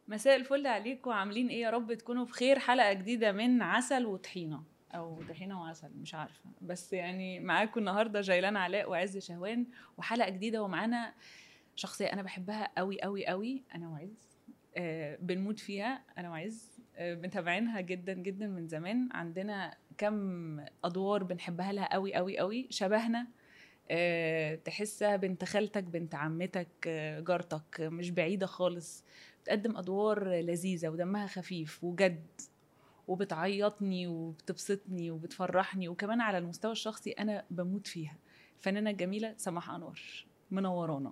مساء الفل عليكم عاملين ايه يا رب تكونوا بخير حلقه جديده من عسل وطحينه او طحينه وعسل مش عارفه بس يعني معاكم النهارده جيلان علاء وعز شهوان وحلقه جديده ومعانا شخصيه انا بحبها قوي قوي قوي انا وعز آه بنموت فيها انا وعز آه متابعينها جدا جدا من زمان عندنا كم ادوار بنحبها لها قوي قوي قوي شبهنا آه تحسها بنت خالتك بنت عمتك آه جارتك آه مش بعيده خالص بتقدم ادوار لذيذه ودمها خفيف وجد وبتعيطني وبتبسطني وبتفرحني وكمان على المستوى الشخصي انا بموت فيها الفنانه الجميله سماح انور منورانا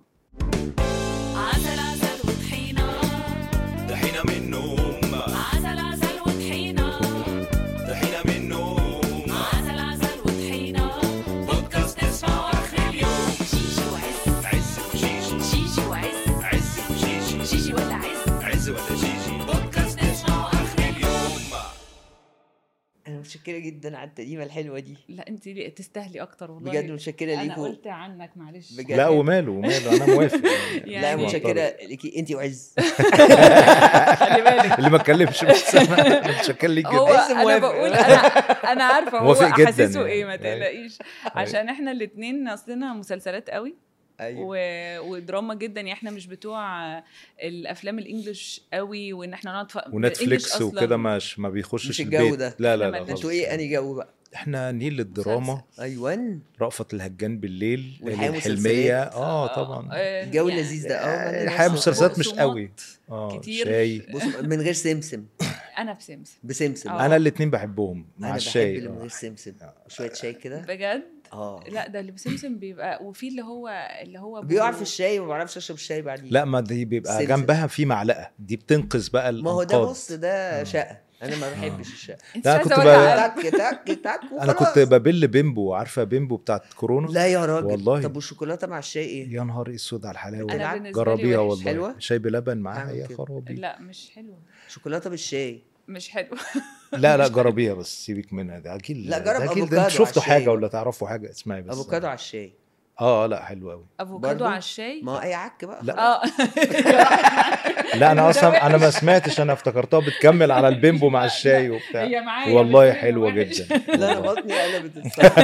عسل عسل وطحينة دحينا من النوم عسل عسل وطحينة دحينا من النوم عسل عسل وطحينة بودكاست تسمعه آخر اليوم شيشي وعز عز وشيشي شيشي وعز عز وشيشي شيشي ولا عز عز ولا شيشي بودكاست تسمعه آخر اليوم انا متشكره جدا على التقديمه الحلوه دي لا انت تستاهلي اكتر والله بجد متشكره انا ليكوا قلت عنك معلش بجد. لا وماله وماله انا موافق يعني لا معترض. متشكره ليكي انت وعز خلي بالك اللي ما اتكلمش بس انا متشكر ليك هو جدا عز انا موافق. بقول انا انا عارفه هو موافق جداً حاسسه يعني. ايه ما أيوة. تقلقيش عشان احنا الاثنين اصلنا مسلسلات قوي ايوه و... ودراما جدا يعني احنا مش بتوع الافلام الانجليش قوي وان احنا نقعد ف... الإنجليش ونتفليكس أصلاً وكده مش ما بيخشش مش الجو البيت. ده. لا لا إحنا لا مالناش- خالص. انتوا ايه اني جو بقى احنا نيل للدراما مسلسل. ايوان رأفت الهجان بالليل والحياة الحلمية مسلسلات. اه طبعا آه، الجو يعني اللذيذ ده اه ما أنا الحياة نفسي- مسلسلات مش بقسماط قوي اه كتير. شاي بص من غير سمسم انا بسمسم بسمسم آه. انا الاتنين بحبهم مع انا الشاي بحب اللي من آه. غير سمسم شويه شاي كده بجد اه لا ده اللي بسمسم بيبقى وفي اللي هو اللي هو بيقع بو- في الشاي وما بعرفش اشرب الشاي بعديه لا ما دي بيبقى سمسم. جنبها في معلقة دي بتنقذ بقى ما هو ده الانقاذ بص ده شقه انا ما بحبش الشقه انت لا، مش كنت عايزه بقى- اقول تك تك تك انا كنت وخلاص. ببل بيمبو عارفة بيمبو بتاعت كورونا لا يا راجل والله. طب والشوكولاته مع الشاي ايه يا نهار اسود على الحلاوة انا بتلعب؟ بالنسبه لي جربيها وحش. والله حلوة؟ شاي بلبن معاها أعمل يا كده. خرابي لا مش حلوه شوكولاته بالشاي مش حلوه لا لا جربيها بس سيبك منها ده اكيد لا، جرب ده اكيد أفوكادو ده على انتوا شفتوا الشاي حاجه بقى. ولا تعرفوا حاجه اسمعي بس افوكادو على الشاي اه لا حلو قوي افوكادو برضو؟ على الشاي ما هو اي عك بقى لا. خلاص. اه لا انا اصلا انا ما سمعتش انا افتكرتها بتكمل على البيمبو مع الشاي وبتاع هي معايا والله بس هي حلوه وحش. جدا لا انا والله. بطني قلبت الصراحه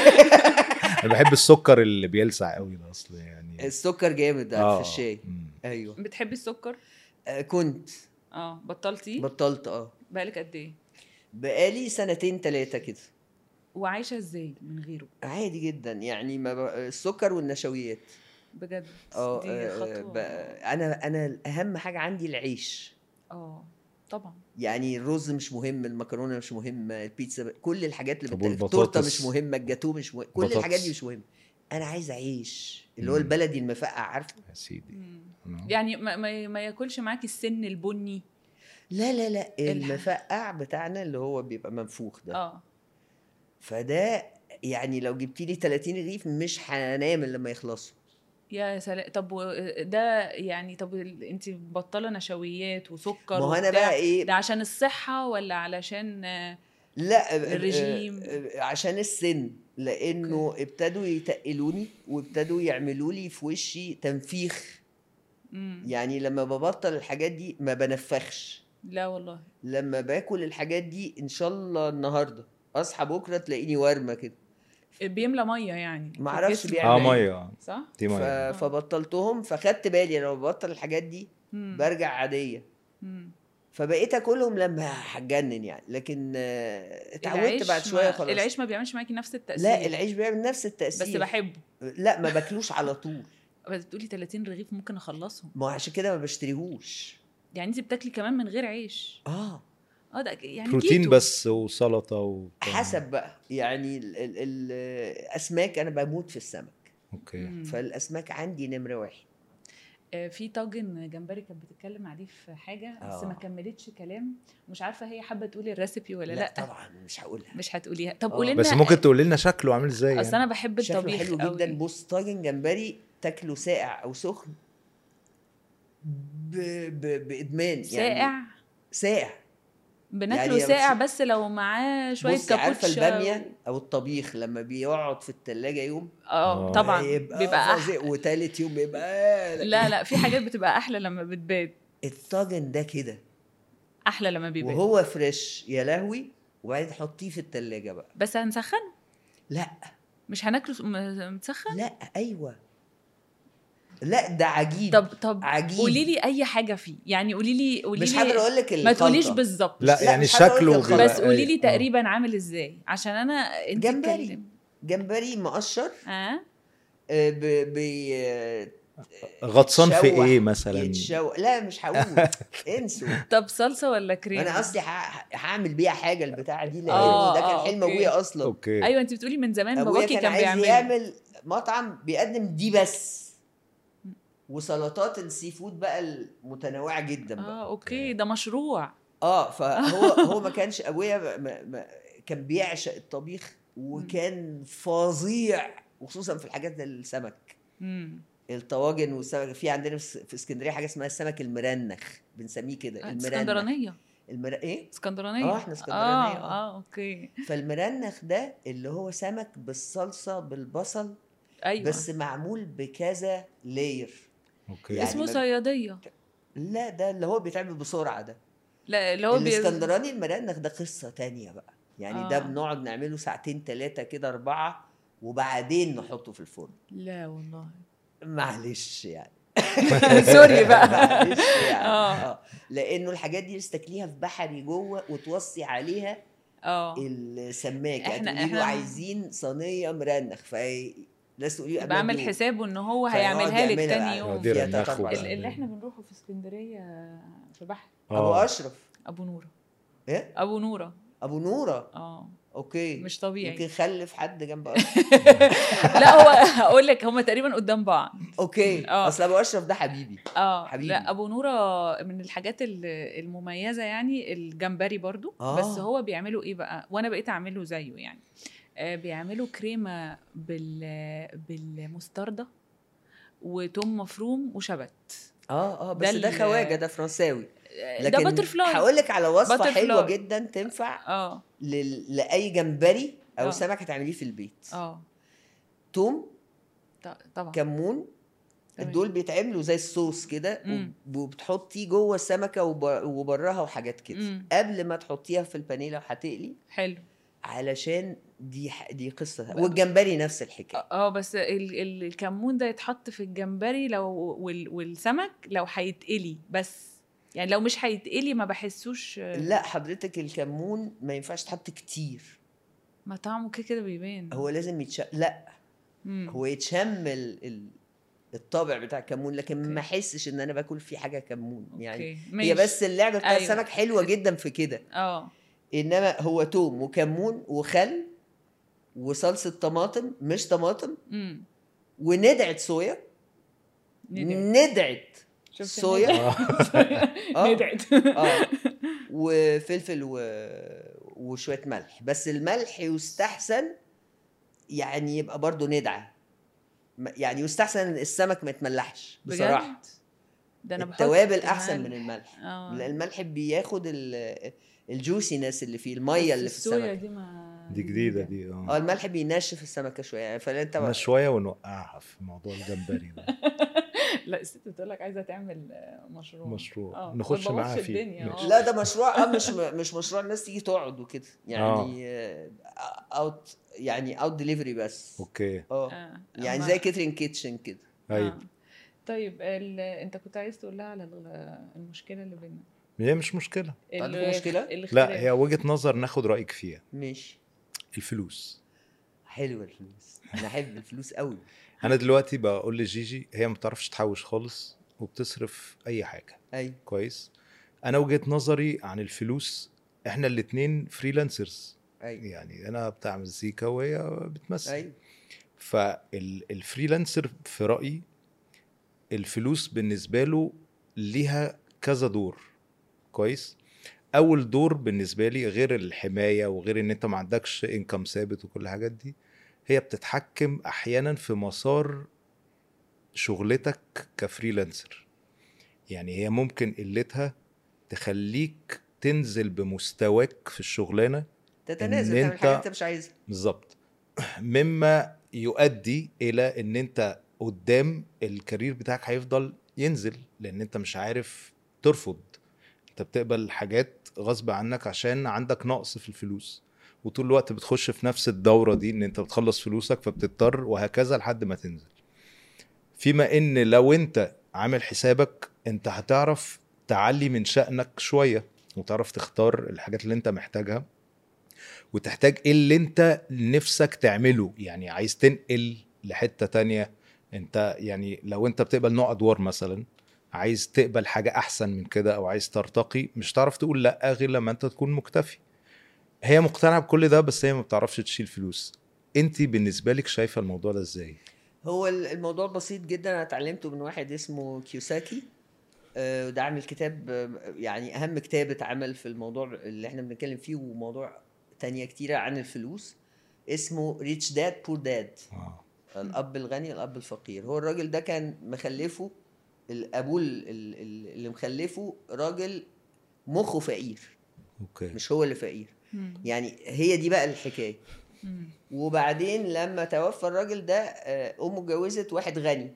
انا بحب السكر اللي بيلسع قوي ده اصل يعني السكر جامد ده في الشاي مم. ايوه بتحبي السكر آه كنت اه بطلتي بطلت اه بقالك قد ايه بقالي سنتين ثلاثه كده وعايشه ازاي من غيره عادي جدا يعني ما ب... السكر والنشويات بجد اه دي آه، خطوه ب... انا انا اهم حاجه عندي العيش اه طبعا يعني الرز مش مهم المكرونه مش مهمه البيتزا ب... كل الحاجات اللي طب بتاكل التورته والبطاطس؟ مش مهمه الجاتوه مش مهم كل بطاطس؟ الحاجات دي مش مهمه انا عايز عيش اللي هو مم. البلدي المفقع عارفه يا سيدي مم. آه. يعني ما, ما, ما ياكلش معاكي السن البني لا لا لا الح- المفقع بتاعنا اللي هو بيبقى منفوخ ده اه فده يعني لو جبتي لي 30 رغيف مش هنام إلا لما يخلصوا يا سلام طب و- ده يعني طب انت مبطله نشويات وسكر ما هو انا وبتاع. بقى ايه ده عشان الصحه ولا علشان آه، لا آه، الرجيم. آه، آه، عشان السن لانه ابتدوا يتقلوني وابتدوا يعملوا لي في وشي تنفيخ مم. يعني لما ببطل الحاجات دي ما بنفخش لا والله لما باكل الحاجات دي ان شاء الله النهارده اصحى بكره تلاقيني ورمه كده بيملى ميه يعني في معرفش الجسم. بيعمل اه إيه؟ ميه صح دي ف... ميه فبطلتهم فخدت بالي لما ببطل الحاجات دي مم. برجع عاديه مم. فبقيت اكلهم لما هتجنن يعني لكن آه، اتعودت العيش بعد شويه ما- خلاص العيش ما بيعملش معاكي نفس التاثير لا العيش بيعمل نفس التاثير بس بحبه لا ما باكلوش على طول بس بتقولي 30 رغيف ممكن اخلصهم ما هو عشان كده ما بشتريهوش يعني انت بتاكلي كمان من غير عيش اه اه ده يعني بروتين كيتو. بس وسلطه و حسب بقى يعني ال- ال- ال- الاسماك انا بموت في السمك اوكي مم. فالاسماك عندي نمره واحد آه، في طاجن جمبري كانت بتتكلم عليه في حاجه بس آه. ما كملتش كلام مش عارفه هي حابه تقولي الريسبي ولا لا, لا, طبعا مش هقولها مش هتقوليها طب آه. قولي لنا بس ممكن تقول لنا شكله عامل ازاي اصل يعني. انا بحب شكله الطبيخ حلو قوي. جدا بص طاجن جمبري تاكله ساقع او سخن ب... ب... بادمان يعني ساقع ساقع بناكله يعني ساقع بس- بس لو معاه شويه بصي عارفه كابوتشا الباميه او الطبيخ لما بيقعد في التلاجة يوم اه آه. طبعا يبقى, بيبقى فظيع أحلى. وتالت يوم بيبقى لا لا في حاجات بتبقى احلى لما بتبات الطاجن ده كده احلى لما بيبان وهو فريش يا لهوي وبعدين حطيه في التلاجة بقى بس هنسخن لا مش هناكله م- متسخن لا ايوه لا ده عجيب طب طب عجيب. قولي لي اي حاجه فيه يعني قولي لي قولي مش لي قادر اقول لك ما تقوليش الخلطة. بالظبط لا لا، يعني مش هقول شكله لك بيبقى- بس قولي لي آه. تقريبا عامل ازاي عشان انا انت جمبري. اتكلم- جمبري مقشر اه آه، ب... ب... آه، غطسان في يتشوح- ايه مثلا يتشو... لا مش هقول انسوا طب صلصه ولا كريم انا قصدي ه- هعمل بيها حاجه البتاعه دي لانه آه، ده كان آه، حلم أوكي. ابويا اصلا اوكي ايوه انت بتقولي من زمان ابويا باباكي كان, كان عايز بيعمل يعمل مطعم بيقدم دي بس وسلطات السي فود بقى المتنوعه جدا بقى اه اوكي ده مشروع اه فهو هو ما كانش ابويا ما ما كان بيعشق الطبيخ وكان فظيع وخصوصا في الحاجات زي السمك امم الطواجن والسمك في عندنا في في اسكندريه حاجه اسمها السمك المرنخ بنسميه كده المرنخ اسكندرانيه المر... ايه اسكندرانيه آه، إحنا اسكندرانية، اه آه. اه اوكي فالمرنخ ده اللي هو سمك بالصلصه بالبصل ايوه بس معمول بكذا لاير اوكي يعني اسمه ما- صياديه لا ده اللي هو بيتعمل بسرعه ده لا اللي هو بي... الاسكندراني المرنخ ده قصه تانية بقى يعني آه. ده بنقعد نعمله ساعتين ثلاثه كده اربعه وبعدين نحطه في الفرن لا والله معلش يعني سوري بقى معلش يعني آه. اه لانه الحاجات دي تستكليها في بحري جوه وتوصي عليها اه السماك إحنا- يعني تقولي له إحنا- عايزين صنيه مرنخ فهي الناس تقولي له قبلها بعمل بيوم. حسابه ان هو فيقعد هيعملها لك يعملها تاني بقى. يوم دي فيها رنخ تلات أربع وبقى. ال- ساعات. اللي احنا بنروحه في اسكندريه في بحر ابو آه. اشرف ابو نوره ايه ابو نوره ابو نوره اه اوكي مش طبيعي. يمكن خلف حد جنب اشرف لا هو هقول لك هما تقريبا قدام بعض اوكي آه. اصل ابو اشرف ده حبيبي اه حبيبي. لا ابو نوره من الحاجات ال- المميزه يعني الجمبري برضو آه. بس هو بيعملوا ايه بقى وانا بقيت اعمله زيه يعني آه بيعملوا كريمه بال بالمستردة وتوم مفروم وشبت اه اه ده بس ده ال- خواجه ده فرنساوي آه، لكن ده باتر فلاي هقول لك على وصفه باتر حلوه فلاي. جدا تنفع اه لل... لاي جمبري او آه. سمك هتعمليه في البيت اه توم ط- طبعا كمون تمام. دول بيتعملوا زي الصوص كده مم. وب- وبتحطيه جوه السمكه وب- وبراها وحاجات كده مم. قبل ما تحطيها في البانيه لو هتقلي حلو علشان دي ح- دي قصه والجمبري نفس الحكايه اه بس ال- ال- الكمون ده يتحط في الجمبري لو وال- والسمك لو هيتقلي بس يعني لو مش هيتقلي ما بحسوش آه، لا حضرتك الكمون ما ينفعش تحط كتير ما طعمه كده كده بيبان هو لازم يتش لا مم. هو يتشم ال... ال... الطابع بتاع الكمون لكن أوكي. ما احسش ان انا باكل فيه حاجه كمون يعني أوكي، هي ماشي. بس اللعبه بتاع أيوة. السمك حلوه جدا في كده اه انما هو توم وكمون وخل وصلصه طماطم مش طماطم امم وندعه صويا ندعت. ندعه شفت صويا آه. ندعت اه وفلفل و... وشويه ملح بس الملح يستحسن يعني يبقى برضو ندعه م- يعني يستحسن السمك ما يتملحش بصراحه بجد؟ ده انا بحط التوابل احسن ملح. من الملح اه لأن الملح بياخد ال- الجوسينس اللي فيه الميه اللي بس في الصويا السمك دي ما دي جديده دي اه اه الملح بينشف السمكه شويه يعني فانت احنا شويه ونوقعها في موضوع الجمبري ده لا الست بتقول لك عايزه تعمل آه، مشروع مشروع آه، نخش ما معاها تبوظش فيه الدنيا، ماشي. آه. لا ده مشروع اه مش مش مشروع الناس تيجي تقعد وكده يعني اوت يعني اوت ديليفري بس اوكي اه آه. يعني أما- زي كيترين كيتشن كده ايوه آه. طيب ال... انت كنت عايز تقول لها على ال- المشكله اللي بيننا هي مش مشكله عندكم ال- مشكلة؟ الاختلاف. لا هي وجهه نظر ناخد رايك فيها ماشي الفلوس حلوه الفلوس انا احب الفلوس قوي انا دلوقتي بقول لجيجي هي ما بتعرفش تحوش خالص وبتصرف اي حاجه ايوه كويس انا وجهه نظري عن الفلوس احنا الاتنين فريلانسرز ايوه يعني انا بتاع مزيكا وهي بتمثل ايوه فالفريلانسر في رايي الفلوس بالنسبه له ليها كذا دور كويس اول دور بالنسبه لي غير الحمايه وغير ان انت ما عندكش انكم ثابت وكل الحاجات دي هي بتتحكم احيانا في مسار شغلتك كفريلانسر يعني هي ممكن قلتها تخليك تنزل بمستواك في الشغلانه تتنازل إن تعمل أنت- حاجه انت مش عايزها بالظبط مما يؤدي الى ان انت قدام الكارير بتاعك هيفضل ينزل لان انت مش عارف ترفض انت بتقبل حاجات غصب عنك عشان عندك نقص في الفلوس وطول الوقت بتخش في نفس الدورة دي ان انت بتخلص فلوسك فبتضطر وهكذا لحد ما تنزل فيما ان لو انت عامل حسابك انت هتعرف تعلي من شأنك شوية وتعرف تختار الحاجات اللي انت محتاجها وتحتاج ايه اللي انت نفسك تعمله يعني عايز تنقل لحتة تانية انت يعني لو انت بتقبل نوع ادوار مثلا عايز تقبل حاجة احسن من كده او عايز ترتقي مش تعرف تقول لا غير لما انت تكون مكتفي هي مقتنعة بكل ده بس هي ما بتعرفش تشيل فلوس انت بالنسبة لك شايفة الموضوع ده ازاي هو ال- الموضوع بسيط جدا انا اتعلمته من واحد اسمه كيوساكي آه، وده عامل كتاب آه، يعني اهم كتاب اتعمل في الموضوع اللي احنا بنتكلم فيه وموضوع تانية كتيرة عن الفلوس اسمه ريتش داد بور داد آه. الاب الغني الاب الفقير هو الراجل ده كان مخلفه الابوه ال- ال- ال- اللي مخلفه راجل مخه فقير اوكي مش هو اللي فقير مم. يعني هي دي بقى الحكايه مم. وبعدين لما توفى الراجل ده آه، امه اتجوزت واحد غني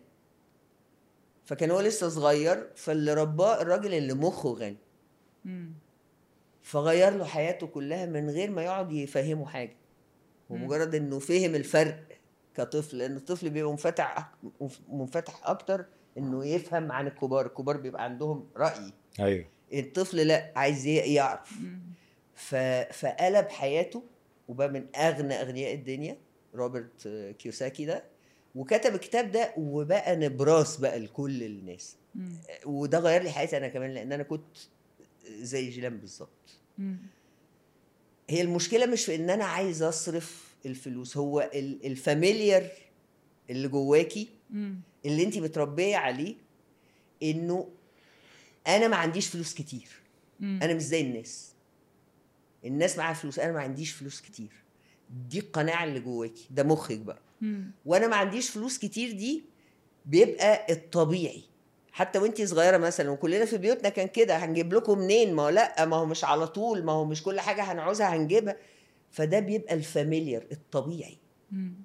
فكان هو لسه صغير فاللي رباه الراجل اللي مخه غني مم. فغير له حياته كلها من غير ما يقعد يفهمه حاجه ومجرد انه فهم الفرق كطفل لان الطفل بيبقى منفتح أك- منفتح اكتر انه يفهم عن الكبار الكبار بيبقى عندهم راي ايوه الطفل لا عايز ي- يعرف مم. ف... فقلب حياته وبقى من اغنى اغنياء الدنيا روبرت آه، كيوساكي ده وكتب الكتاب ده وبقى نبراس بقى لكل الناس مم. وده غير لي حياتي انا كمان لان انا كنت زي جيلان بالظبط مم. هي المشكله مش في ان انا عايز اصرف الفلوس هو ال- الفاميليار اللي جواكي مم. اللي انت متربيه عليه انه انا ما عنديش فلوس كتير مم. انا مش زي الناس الناس معاها فلوس انا ما عنديش فلوس كتير دي القناعه اللي جواكي ده مخك بقى مم. وانا ما عنديش فلوس كتير دي بيبقى الطبيعي حتى وانتي صغيره مثلا وكلنا في بيوتنا كان كده هنجيب لكم منين ما هو لا ما هو مش على طول ما هو مش كل حاجه هنعوزها هنجيبها فده بيبقى الفاميليار الطبيعي مم.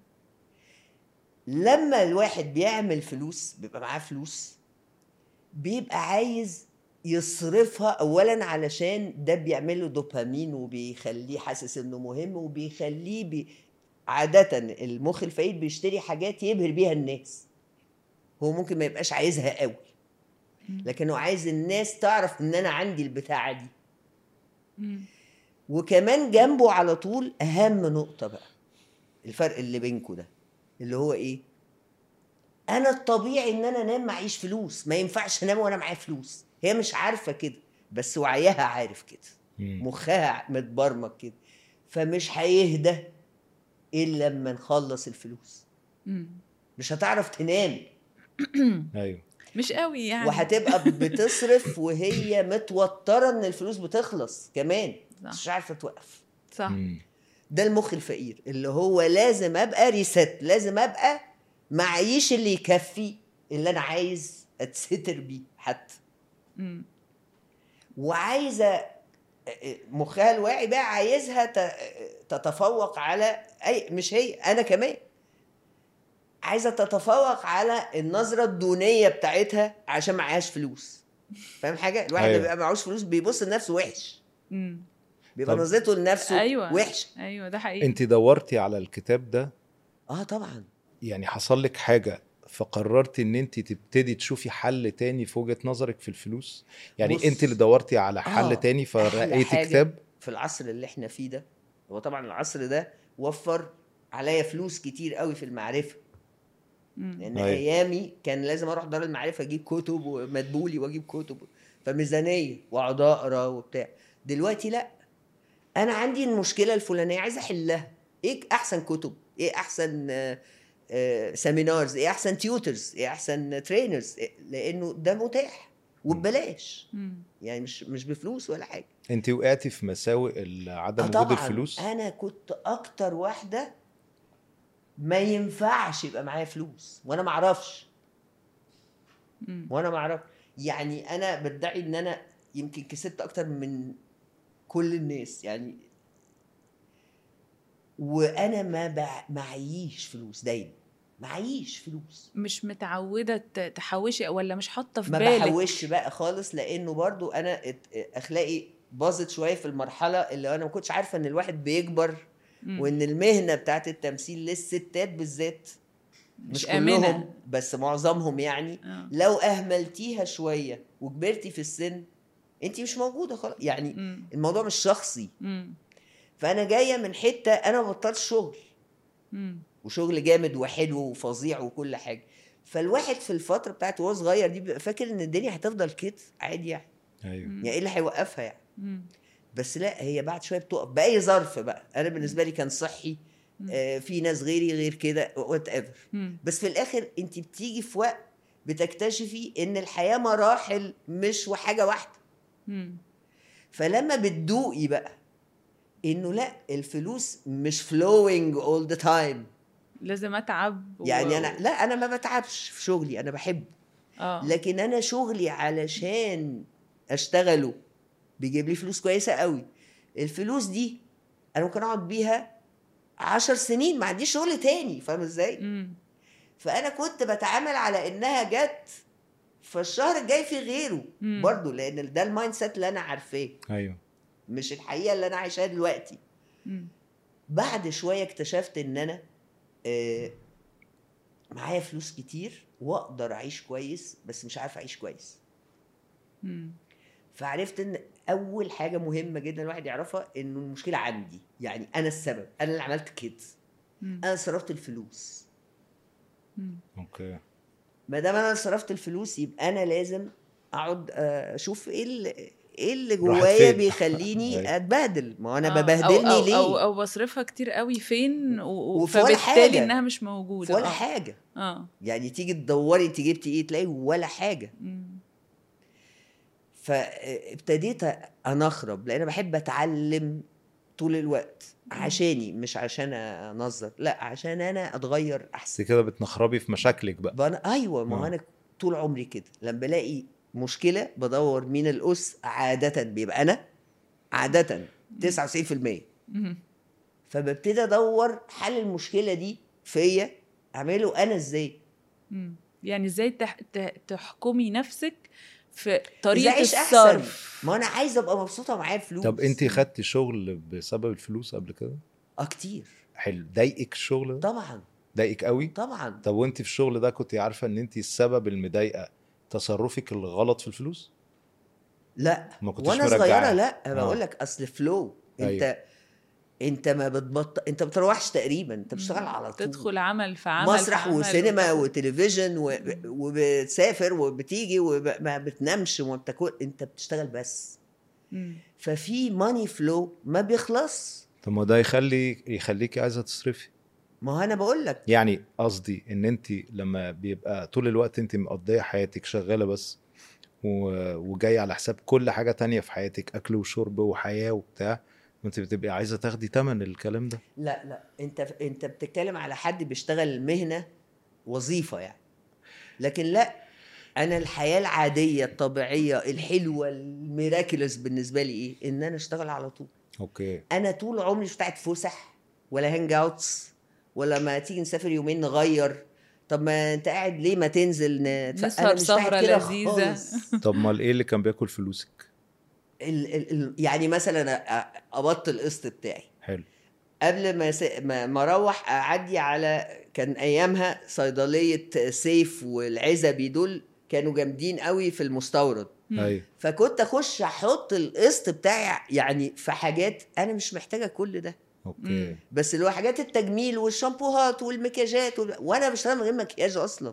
لما الواحد بيعمل فلوس بيبقى معاه فلوس بيبقى عايز يصرفها اولا علشان ده بيعمل له دوبامين وبيخليه حاسس انه مهم وبيخليه بي... عادة المخ الفقير بيشتري حاجات يبهر بيها الناس هو ممكن ما يبقاش عايزها قوي لكن هو عايز الناس تعرف ان انا عندي البتاعة دي مم. وكمان جنبه على طول اهم نقطه بقى الفرق اللي بينكم ده اللي هو ايه انا الطبيعي ان انا انام معيش فلوس ما ينفعش انام وانا معايا فلوس هي مش عارفه كده بس وعيها عارف كده مم. مخها متبرمج كده فمش هيهدى الا لما نخلص الفلوس مم. مش هتعرف تنام ايوه مش قوي يعني وهتبقى بتصرف وهي متوتره ان الفلوس بتخلص كمان صح. مش عارفه توقف صح مم. ده المخ الفقير اللي هو لازم ابقى ريست لازم ابقى معيش اللي يكفي اللي انا عايز اتستر بيه حتى مم. وعايزه مخها الواعي بقى عايزها ت- تتفوق على اي مش هي انا كمان عايزه تتفوق على النظره الدونيه بتاعتها عشان معهاش فلوس فاهم حاجه الواحد أيوة. أيوة. بيبقى معهوش فلوس بيبص لنفسه وحش مم. بيبقى طب- نظرته لنفسه ايوه وحش ايوه ده حقيقي انت دورتي على الكتاب ده اه طبعا يعني حصل لك حاجه فقررتي ان انت تبتدي تشوفي حل تاني في وجهه نظرك في الفلوس يعني بص. انت اللي دورتي على حل آه، تاني أحلى فرأيتي حاجة كتاب في العصر اللي احنا فيه ده هو طبعا العصر ده وفر عليا فلوس كتير قوي في المعرفه مم. لان أيوة. ايامي كان لازم اروح دار المعرفه اجيب كتب ومدبولي واجيب كتب فميزانيه واقعد اقرا وبتاع دلوقتي لا انا عندي المشكله الفلانيه عايز احلها ايه احسن كتب ايه احسن آه، آه، سيمينارز ايه احسن تيوترز ايه احسن ترينرز لانه ده متاح وببلاش مم. يعني مش مش بفلوس ولا حاجه انت وقعتي في مساوئ ال- عدم آه وجود طبعاً. الفلوس انا كنت اكتر واحده ما ينفعش يبقى معايا فلوس وانا ما اعرفش مم. وانا ما اعرف يعني انا بدعي ان انا يمكن كسبت اكتر من كل الناس يعني وانا ما بع- معيش فلوس دايما معيش فلوس مش متعوده ت- تحوشي ولا مش حاطه في ما بالك بحوش بقى خالص لانه برضو انا ات- اخلاقي باظت شويه في المرحله اللي انا ما كنتش عارفه ان الواحد بيكبر مم. وان المهنه بتاعت التمثيل للستات بالذات مش, مش كلهم آمنة. بس معظمهم يعني آه. لو اهملتيها شويه وكبرتي في السن انت مش موجوده خلاص يعني مم. الموضوع مش شخصي مم. فانا جايه من حته انا ما بطلت شغل مم. وشغل جامد وحلو وفظيع وكل حاجه فالواحد في الفتره بتاعته وهو صغير دي بيبقى فاكر ان الدنيا هتفضل كده عادي يعني ايوه مم. يعني ايه اللي هيوقفها يعني مم. بس لا هي بعد شويه بتقف باي ظرف بقى انا بالنسبه لي كان صحي مم. آه في ناس غيري غير كده وات ايفر مم. بس في الاخر انت بتيجي في وقت بتكتشفي ان الحياه مراحل مش وحاجه واحده مم. فلما بتدوقي بقى انه لا الفلوس مش flowing all the time لازم اتعب و- يعني انا لا انا ما بتعبش في شغلي انا بحبه اه لكن انا شغلي علشان اشتغله بيجيب لي فلوس كويسه قوي الفلوس دي انا ممكن اقعد بيها عشر سنين ما عنديش شغل تاني فاهم ازاي مم. فانا كنت بتعامل على انها جت فالشهر الجاي في غيره مم. برضو لان ده المايند سيت اللي انا عارفاه ايوه مش الحقيقه اللي انا عايشاها دلوقتي مم. بعد شويه اكتشفت ان انا آه، معايا فلوس كتير واقدر اعيش كويس بس مش عارف اعيش كويس مم. فعرفت ان اول حاجه مهمه جدا الواحد يعرفها انه المشكله عندي يعني انا السبب انا اللي عملت كده مم. انا صرفت الفلوس مم. اوكي ما دام انا اللي صرفت الفلوس يبقى انا لازم اقعد آه، اشوف ايه اللي ايه اللي راحت جوايا فين؟ بيخليني أيوة. اتبهدل ما هو انا آه، ببهدلني أو أو ليه أو, أو بصرفها كتير قوي فين و- و- وفي ولا فبالتالي حاجة. إنها مش موجودة في ولا آه. حاجه اه يعني تيجي تدوري انت جبتي ايه تلاقي ولا حاجه مم. فابتديت انخرب لان انا بحب اتعلم طول الوقت عشاني مش عشان انظر لا عشان انا اتغير بس احسن كده بتنخربي في مشاكلك بقى بقى أنا ايوه ما هو آه. انا طول عمري كده لما بلاقي مشكله بدور مين الاس عاده بيبقى انا عاده 99% مم. فببتدي ادور حل المشكله دي فيا اعمله انا ازاي مم. يعني ازاي تح... ت- تحكمي نفسك في ازاي طريقة اعيش احسن الصرف ما انا عايزه ابقى مبسوطه معايا فلوس طب انت خدتي شغل بسبب الفلوس قبل كده اه كتير حلو ضايقك الشغل ده طبعا ضايقك قوي طبعا طب وانت في الشغل ده كنت عارفه ان انت السبب المضايقه تصرفك الغلط في الفلوس لا ما كنتش وانا مرجعة. صغيره لا آه. بقول لك اصل فلو انت أيوة. انت ما بتبطل انت ما بتروحش تقريبا انت بتشتغل مم. على طول تدخل عمل في عمل مسرح في عمل وسينما وتاخد- وتلفزيون و... وبتسافر وبتيجي وما بتنامش وما بتاكل انت بتشتغل بس مم. ففي ماني فلو ما بيخلص طب ما ده يخلي يخليكي عايزه تصرفي ما هو انا بقول لك يعني قصدي ان انت لما بيبقى طول الوقت انت مقضيه حياتك شغاله بس و- وجاي على حساب كل حاجه تانية في حياتك اكل وشرب وحياه وبتاع وانت بتبقي عايزه تاخدي تمن الكلام ده لا لا انت انت بتتكلم على حد بيشتغل مهنه وظيفه يعني لكن لا انا الحياه العاديه الطبيعيه الحلوه الميراكلس بالنسبه لي ايه ان انا اشتغل على طول اوكي انا طول عمري مش بتاعت فسح ولا هانج اوتس ولا ما تيجي نسافر يومين نغير طب ما انت قاعد ليه ما تنزل نتف... نسهر انا مش بتاعت سهرة كده لذيذة. خالص. طب ما ايه اللي كان بياكل فلوسك ال... ال... ال... يعني مثلا أ- ابطل القسط بتاعي حلو قبل ما س... ما ما اروح اعدي على كان ايامها صيدليه سيف والعزبي دول كانوا جامدين قوي في المستورد مم. ايوه فكنت اخش احط القسط بتاعي يعني في حاجات انا مش محتاجه كل ده اوكي مم. بس اللي هو حاجات التجميل والشامبوهات والمكياجات وال... وانا بشتغل من غير مكياج اصلا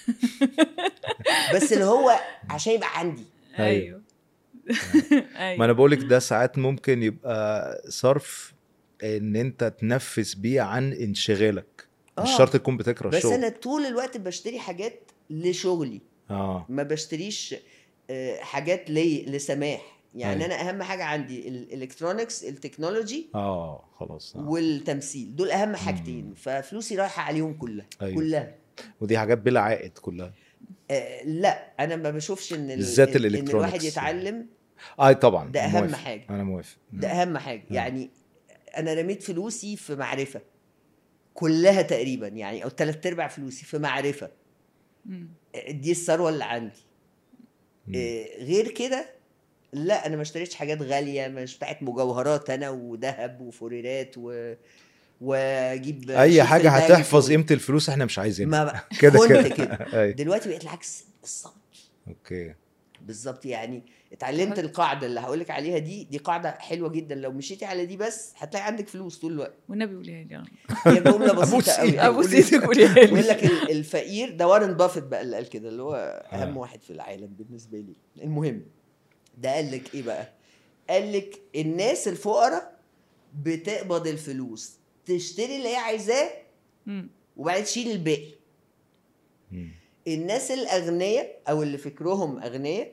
بس اللي هو عشان يبقى عندي ايوه ما ايوه انا بقولك ده ساعات ممكن يبقى صرف ان انت تنفس بيه عن انشغالك مش آه. شرط تكون بتكره بس الشغل انا طول الوقت بشتري حاجات لشغلي اه ما بشتريش آه، حاجات لي لسماح يعني أيوة. انا اهم حاجه عندي الالكترونكس التكنولوجي اه خلاص آه. والتمثيل دول اهم حاجتين ففلوسي رايحه عليهم كلها أيوة. كلها ودي حاجات بلا عائد كلها آه لا انا ما بشوفش ان ال- بالذات ان- ان الواحد الإلكترونيكس. يتعلم اه طبعا ده أهم موافق. حاجة. انا موافق ده اهم حاجه آه. يعني انا رميت فلوسي في معرفه كلها تقريبا يعني او ثلاث ارباع فلوسي في معرفه مم. دي الثروه اللي عندي مم. إيه، غير كده لا انا ما اشتريتش حاجات غاليه مش بتاعت مجوهرات انا وذهب وفوريرات و واجيب اي شيء حاجه في البنك هتحفظ و- قيمه الفلوس احنا مش عايزينها ما بقى كده كنت كده. كده أيوة. دلوقتي بقيت العكس بالظبط اوكي بالظبط يعني اتعلمت القاعده اللي هقول لك عليها دي دي قاعده حلوه جدا لو مشيتي على دي بس هتلاقي عندك فلوس طول الوقت والنبي قوليها لي آه. هي جمله أبوس بسيطه قوي إيدك. ابوس ايدك قوليها لي بيقول لك ال- الفقير ده وارن بافيت بقى اللي قال كده اللي هو اهم آه. واحد في العالم بالنسبه لي المهم ده قال لك ايه بقى قال لك الناس الفقراء بتقبض الفلوس تشتري اللي هي عايزاه مم. وبعدين تشيل الباقي مم. الناس الاغنياء او اللي فكرهم اغنياء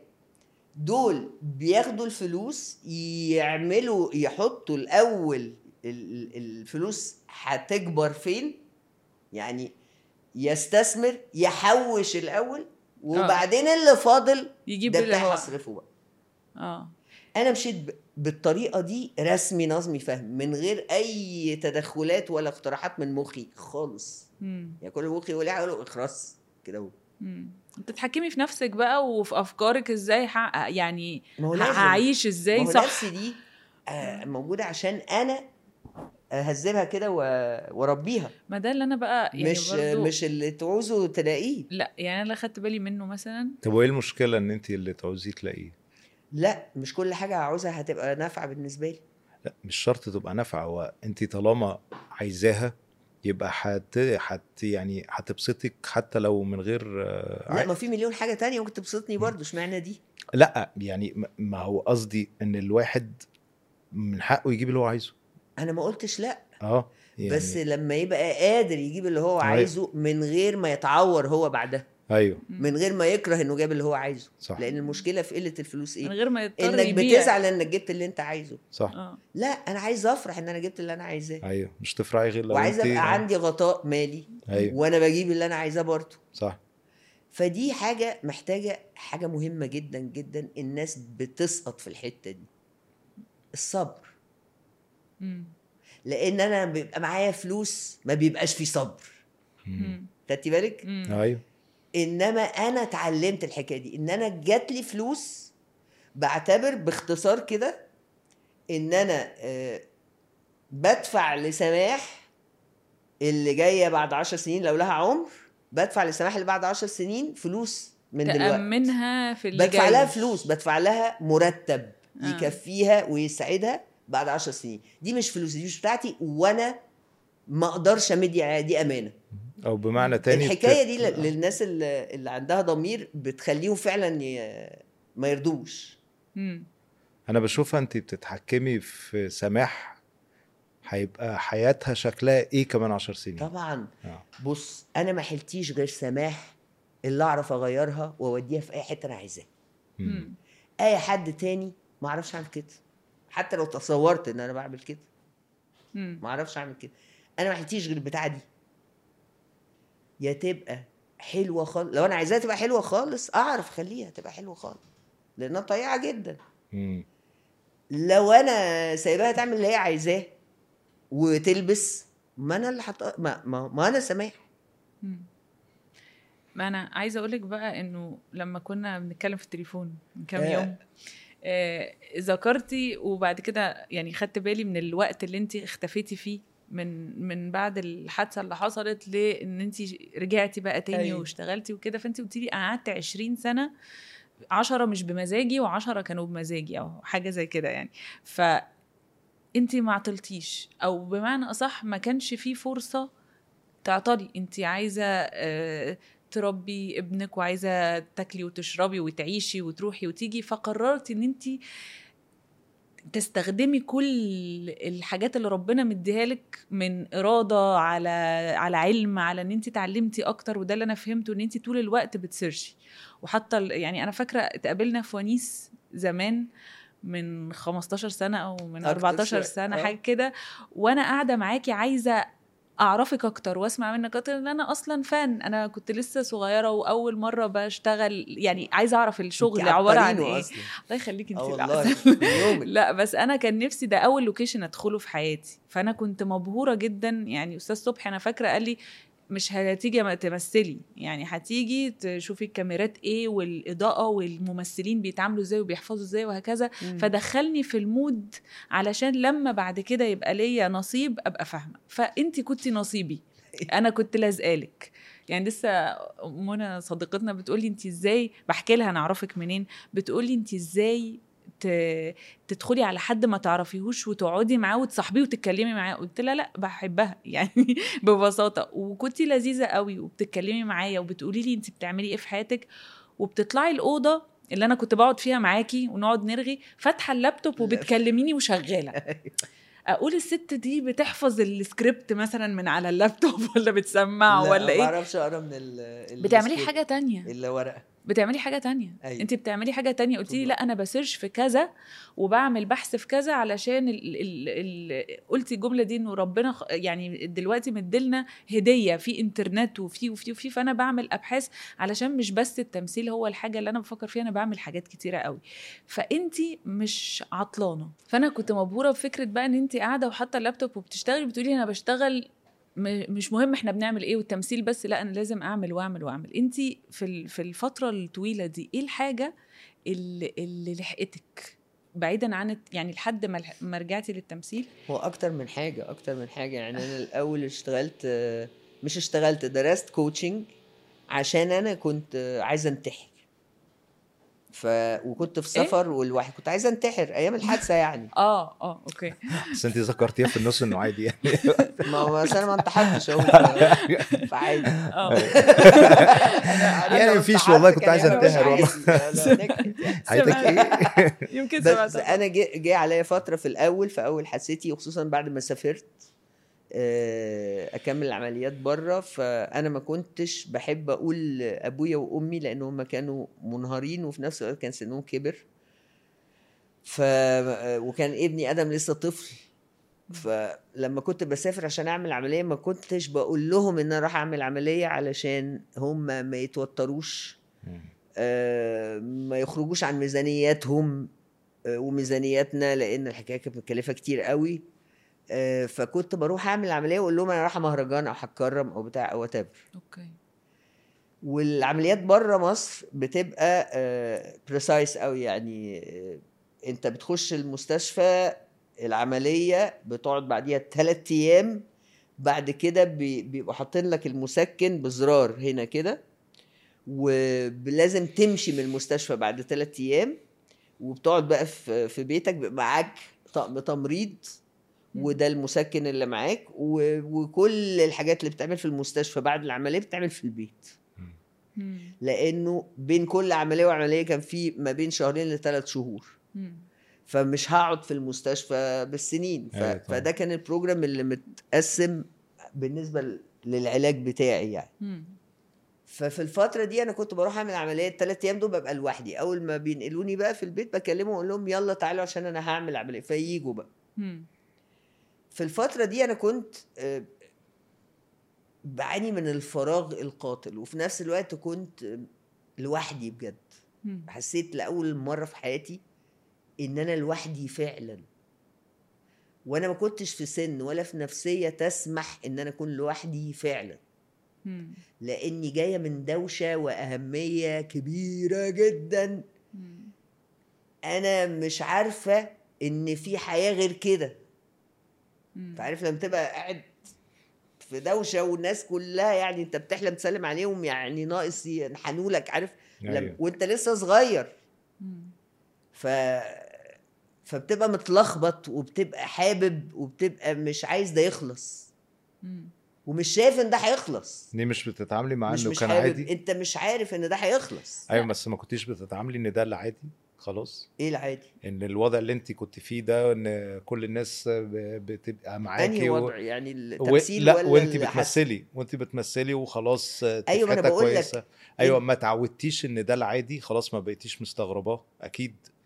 دول بياخدوا الفلوس يعملوا يحطوا الاول ال- ال- الفلوس هتكبر فين يعني يستثمر يحوش الاول وبعدين اللي فاضل يجيب ده اللي بتاعي هو هصرفه بقى اه انا مشيت ب- بالطريقه دي رسمي نظمي فهم من غير اي تدخلات ولا اقتراحات من مخي خالص مم. يعني كل مخي يقول لي اقول له اخرس كده اهو مم. تتحكمي في نفسك بقى وفي افكارك ازاي ح... يعني ما هو ه- لازم. هعيش ما ازاي هو صح نفسي دي آه، موجوده عشان انا اهذبها كده و- واربيها ما ده اللي انا بقى يعني مش برضو مش اللي تعوزه تلاقيه لا يعني انا اللي خدت بالي منه مثلا طب وايه المشكله ان انت اللي تعوزيه تلاقيه لا مش كل حاجه هعوزها هتبقى نافعه بالنسبه لي لا مش شرط تبقى نافعه هو انت طالما عايزاها يبقى حت حت يعني هتبسطك حتى لو من غير آه، لا عائد. ما في مليون حاجه تانية ممكن تبسطني برضه اشمعنى دي لا يعني ما- ما هو قصدي ان الواحد من حقه يجيب اللي هو عايزه انا ما قلتش لا اه يعني بس لما يبقى قادر يجيب اللي هو أيوة. عايزه من غير ما يتعور هو بعدها ايوه من غير ما يكره انه جاب اللي هو عايزه صح لان المشكله في قله الفلوس من ايه غير ما يضطر انك يبيع بتزعل انك جبت اللي انت عايزه صح اه لا انا عايز افرح ان انا جبت اللي انا عايزاه ايوه مش تفرحي غير لو وعايز انت ابقى عندي غطاء مالي ايوه وانا بجيب اللي انا عايزاه برضه صح فدي حاجه محتاجه حاجه مهمه جدا جدا الناس بتسقط في الحته دي الصبر مم. لان انا بيبقى معايا فلوس ما بيبقاش في صبر مم. مم. خدتي بالك مم. ايوه انما انا اتعلمت الحكايه دي ان انا جات لي فلوس بعتبر باختصار كده ان انا آه، بدفع لسماح اللي جايه بعد عشر سنين لو لها عمر بدفع لسماح اللي بعد عشر سنين فلوس من دلوقتي تأمنها في اللي بدفع جاي. لها فلوس بدفع لها مرتب آه. يكفيها ويسعدها بعد عشر سنين دي مش فلوس دي مش بتاعتي وانا ما اقدرش امدي عليها دي امانه او بمعنى تاني الحكايه بت- دي ل- للناس اللي, اللي عندها ضمير بتخليهم فعلا ي... ما يرضوش مم. انا بشوفها انت بتتحكمي في سماح هيبقى حياتها شكلها ايه كمان عشر سنين طبعا آه. بص انا ما حلتيش غير سماح اللي اعرف اغيرها واوديها في اي حته انا عايزاها مم. مم. اي حد تاني ما اعرفش اعمل كده حتى لو تصورت ان انا بعمل كده مم. ما اعرفش اعمل كده انا ما حلتيش غير البتاعه دي يا تبقى حلوه خالص لو انا عايزاها تبقى حلوه خالص اعرف اخليها تبقى حلوه خالص لانها طيعه جدا مم. لو انا سايباها تعمل اللي هي عايزاه وتلبس ما انا اللي حط... ما, ما, ما انا سماح مم. ما انا عايزه اقول لك بقى انه لما كنا بنتكلم في التليفون من كام آه. يوم آه، ذكرتي وبعد كده يعني خدت بالي من الوقت اللي انت اختفيتي فيه من من بعد الحادثه اللي حصلت لان انت رجعتي بقى تاني أيوة. أيوه. واشتغلتي وكده فانت قلتي لي انا قعدت 20 سنه عشرة مش بمزاجي وعشرة كانوا بمزاجي او حاجه زي كده يعني ف انت ما عطلتيش او بمعنى اصح ما كانش في فرصه تعطلي انت عايزه آه، تربي ابنك وعايزه تاكلي وتشربي وتعيشي وتروحي وتيجي فقررتي ان انت تستخدمي كل الحاجات اللي ربنا مديها لك من اراده على على علم على ان انت اتعلمتي اكتر وده اللي انا فهمته ان انت طول الوقت بتسيرشي وحتى ال- يعني انا فاكره اتقابلنا في ونيس زمان من 15 سنه او من أكتر 14 شوية. سنه آه. حاجه كده وانا قاعده معاكي عايزه اعرفك اكتر واسمع منك اكتر ان انا اصلا فان انا كنت لسه صغيره واول مره بشتغل يعني عايزه اعرف الشغل انت عباره عن عبقرينه ايه أصلاً. الله يخليك انت اه اللي والله أحسن. من يومك لا بس انا كان نفسي ده اول لوكيشن ادخله في حياتي فانا كنت مبهوره جدا يعني استاذ صبحي انا فاكره قال لي مش هتيجي تمثلي يعني هتيجي تشوفي الكاميرات ايه والاضاءه والممثلين بيتعاملوا ازاي وبيحفظوا ازاي وهكذا مم. فدخلني في المود علشان لما بعد كده يبقى ليا نصيب ابقى فاهمه فانت كنتي نصيبي انا كنت لازقالك يعني لسه منى صديقتنا بتقولي انت ازاي بحكي لها نعرفك منين بتقولي انت ازاي ت- تدخلي على حد ما تعرفيهوش وتقعدي معاه وتصاحبيه وتتكلمي معاه قلت لها لا بحبها يعني ببساطه وكنتي لذيذه قوي وبتتكلمي معايا وبتقولي لي انت بتعملي ايه في حياتك وبتطلعي الاوضه اللي انا كنت بقعد فيها معاكي ونقعد نرغي فاتحه اللابتوب وبتكلميني وشغاله اقول الست دي بتحفظ السكريبت مثلا من على اللابتوب ولا بتسمعه لا، ولا ما ايه بعرفش اقرا من ال ال- بتعملي السكريبت حاجه تانية الا ورقه بتعملي حاجه تانية أيوة. انت بتعملي حاجه تانية قلت لي بالظبط. لا انا بسيرش في كذا وبعمل بحث في كذا علشان ال ال ال قلتي الجمله دي انه ربنا خ- يعني دلوقتي مدلنا هديه في انترنت وفي وفي وفي فانا بعمل ابحاث علشان مش بس التمثيل هو الحاجه اللي انا بفكر فيها انا بعمل حاجات كتيره قوي فانت مش عطلانه فانا كنت مبهوره بفكره بقى ان انت قاعده وحاطه اللابتوب وبتشتغلي بتقولي انا بشتغل م- مش مهم احنا بنعمل ايه والتمثيل بس لا انا لازم اعمل واعمل واعمل انت في ال- في الفتره الطويله دي ايه الحاجه اللي, اللي لحقتك بعيدا عن الت- يعني لحد ما لح- ما رجعتي للتمثيل هو اكتر من حاجه اكتر من حاجه يعني انا الاول اشتغلت آه، مش اشتغلت درست كوتشنج عشان انا كنت آه، عايز انتحر ف وكنت في إيه؟ سفر والواحد كنت عايز انتحر ايام الحادثه يعني اه اه اوكي بس انت ذكرتيها في النص انه عادي يعني ما هو أصل انا ما انتحرتش اهو ف- فعادي اه أنا يعني لو مفيش انتحرت والله كنت كان عايز هيبقى مش انتحر والله. عادي. لا، لا، نكت يعني. حياتك ايه؟ يمكن بس سمعتها انا جه جه عليا فتره في الاول في اول حسيتي وخصوصا بعد ما سافرت آه، اكمل العمليات بره فانا ما كنتش بحب اقول ابويا وامي لان هم كانوا منهارين وفي نفس الوقت كان سنهم كبر ف وكان ابني ادم لسه طفل فلما كنت بسافر عشان اعمل عمليه ما كنتش بقول لهم ان انا راح اعمل عمليه علشان هم ما يتوتروش آه، ما يخرجوش عن ميزانياتهم آه، وميزانياتنا لان الحكايه كانت مكلفه كتير قوي آه، فكنت بروح اعمل عمليه واقول لهم انا رايحه مهرجان او هتكرم او بتاع او وات اوكي والعمليات بره مصر بتبقى بريسايس قوي يعني آه، انت بتخش المستشفى العمليه بتقعد بعديها ثلاث ايام بعد كده بي- بيبقوا حاطين لك المسكن بزرار هنا كده ولازم تمشي من المستشفى بعد ثلاث ايام وبتقعد بقى في في بيتك بيبقى معاك طقم تمريض وده المسكن اللي معاك و- وكل الحاجات اللي بتتعمل في المستشفى بعد العمليه بتتعمل في البيت مم. لانه بين كل عمليه وعمليه كان في ما بين شهرين لثلاث شهور مم. فمش هقعد في المستشفى بالسنين ف... أيوة طبعا. فده كان البروجرام اللي متقسم بالنسبه ل- للعلاج بتاعي يعني مم. ففي الفتره دي انا كنت بروح اعمل عمليه الثلاث ايام دول ببقى لوحدي اول ما بينقلوني بقى في البيت بكلمهم اقول لهم يلا تعالوا عشان انا هعمل عمليه فييجوا بقى مم. في الفتره دي انا كنت آه، بعاني من الفراغ القاتل وفي نفس الوقت كنت آه، لوحدي بجد مم. حسيت لاول مره في حياتي ان انا لوحدي فعلا وانا ما كنتش في سن ولا في نفسيه تسمح ان انا اكون لوحدي فعلا مم. لاني جايه من دوشه واهميه كبيره جدا مم. انا مش عارفه ان في حياه غير كده مم. انت عارف لما تبقى قاعد في دوشه والناس كلها يعني انت بتحلم تسلم عليهم يعني ناقص ينحنوا لك عارف لما أيوة. وانت لسه صغير مم. ف فبتبقى متلخبط وبتبقى حابب وبتبقى مش عايز ده يخلص مم. ومش شايف ان ده هيخلص ليه مش بتتعاملي معاه مش انه مش كان حابب عادي انت مش عارف ان ده هيخلص ايوه بس ما كنتيش بتتعاملي ان ده اللي عادي خلاص ايه العادي ان الوضع اللي انت كنت فيه ده ان كل الناس ب- بتبقى معاكي انهي و... وضع يعني و... التمثيل لا ولا وانت الحس- بتمثلي وانت بتمثلي وخلاص أيوة، ما أنا تفحتها بقول لك. كويسه ايوه ما تعودتيش ان ده العادي خلاص ما بقيتيش مستغرباه اكيد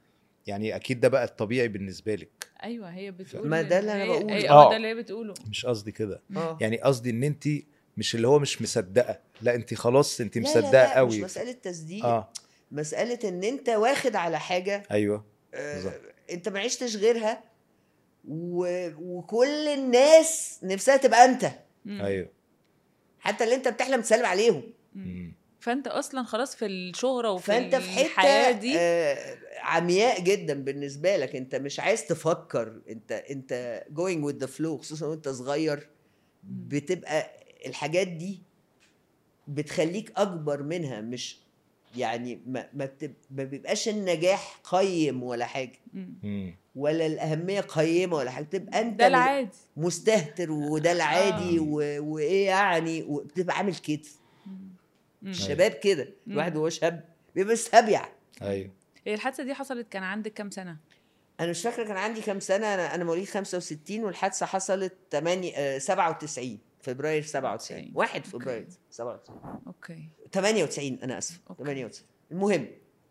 يعني اكيد ده بقى الطبيعي بالنسبه لك ايوه هي بتقول ما ده اللي أنا هي- بقوله. هي- آه. هو ده اللي هي بتقوله مش قصدي كده اه يعني قصدي ان انت مش اللي هو مش مصدقه لا انت خلاص انت لا لا مصدقه لا قوي مش مساله تصديق اه مساله ان انت واخد على حاجه ايوه آه بالظبط. انت ما عشتش غيرها و... وكل الناس نفسها تبقى انت مم. ايوه حتى اللي انت بتحلم تسلم عليهم مم. مم. فانت اصلا خلاص في الشهره وفي فانت في الحياه حته دي آه عمياء جدا بالنسبه لك انت مش عايز تفكر انت انت going with the flow خصوصا وانت صغير بتبقى الحاجات دي بتخليك اكبر منها مش يعني ما ما, بتب... ما بيبقاش النجاح قيم ولا حاجه مم. مم. ولا الاهميه قيمه ولا حاجه تبقى انت ده العادي مستهتر وده العادي آه. و... وايه يعني وبتبقى عامل كده مم. الشباب كده مم. الواحد وهو شاب بيبقى مستبيع ايوه هي الحادثه دي حصلت كان عندك كام سنه انا مش فاكره كان عندي كام سنه انا انا مواليد 65 والحادثه حصلت 8 آه، 97 فبراير 97 97. 1 أوكي. فبراير 97 اوكي 98 انا اسف أوكي. 98 المهم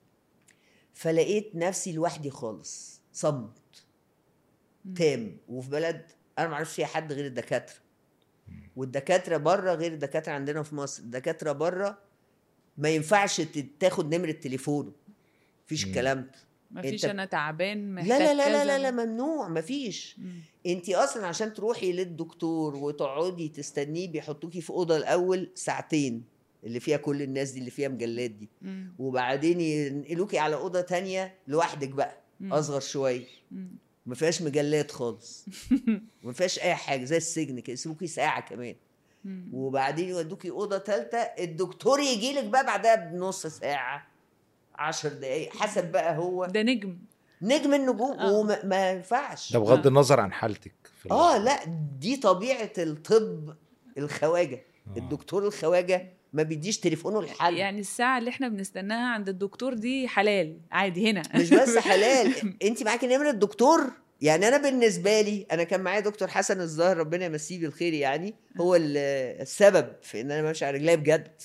فلقيت نفسي لوحدي خالص صمت مم. تام وفي بلد انا ما اعرفش فيها حد غير الدكاتره والدكاتره بره غير الدكاتره عندنا في مصر الدكاتره بره ما ينفعش ت- تاخد نمره تليفونه مفيش مم. الكلام ده ما فيش أنت- انا تعبان لا محتاج لا لا لا كذا. لا, لا ممنوع مفيش مم. انت اصلا عشان تروحي للدكتور وتقعدي تستنيه بيحطوكي في اوضه الاول ساعتين اللي فيها كل الناس دي اللي فيها مجلات دي مم. وبعدين ينقلوكي على اوضه تانية لوحدك بقى مم. اصغر شويه مم. ما فيهاش مجلات خالص ما فيهاش اي حاجه زي السجن كده يسيبوكي ساعه كمان مم. وبعدين يودوكي اوضه ثالثه الدكتور يجي لك بقى بعدها بنص ساعه عشر دقايق حسب بقى هو ده نجم نجم النجوم آه. وما ما ينفعش ده بغض آه. النظر عن حالتك في اه ال- لا دي طبيعه الطب الخواجه آه. الدكتور الخواجه ما بيديش تليفونه لحد يعني الساعه اللي احنا بنستناها عند الدكتور دي حلال عادي هنا مش بس حلال انت معاكي نمره الدكتور يعني انا بالنسبه لي انا كان معايا دكتور حسن الظاهر ربنا يمسيه بالخير يعني هو ال- السبب في ان انا بمشي على رجلي بجد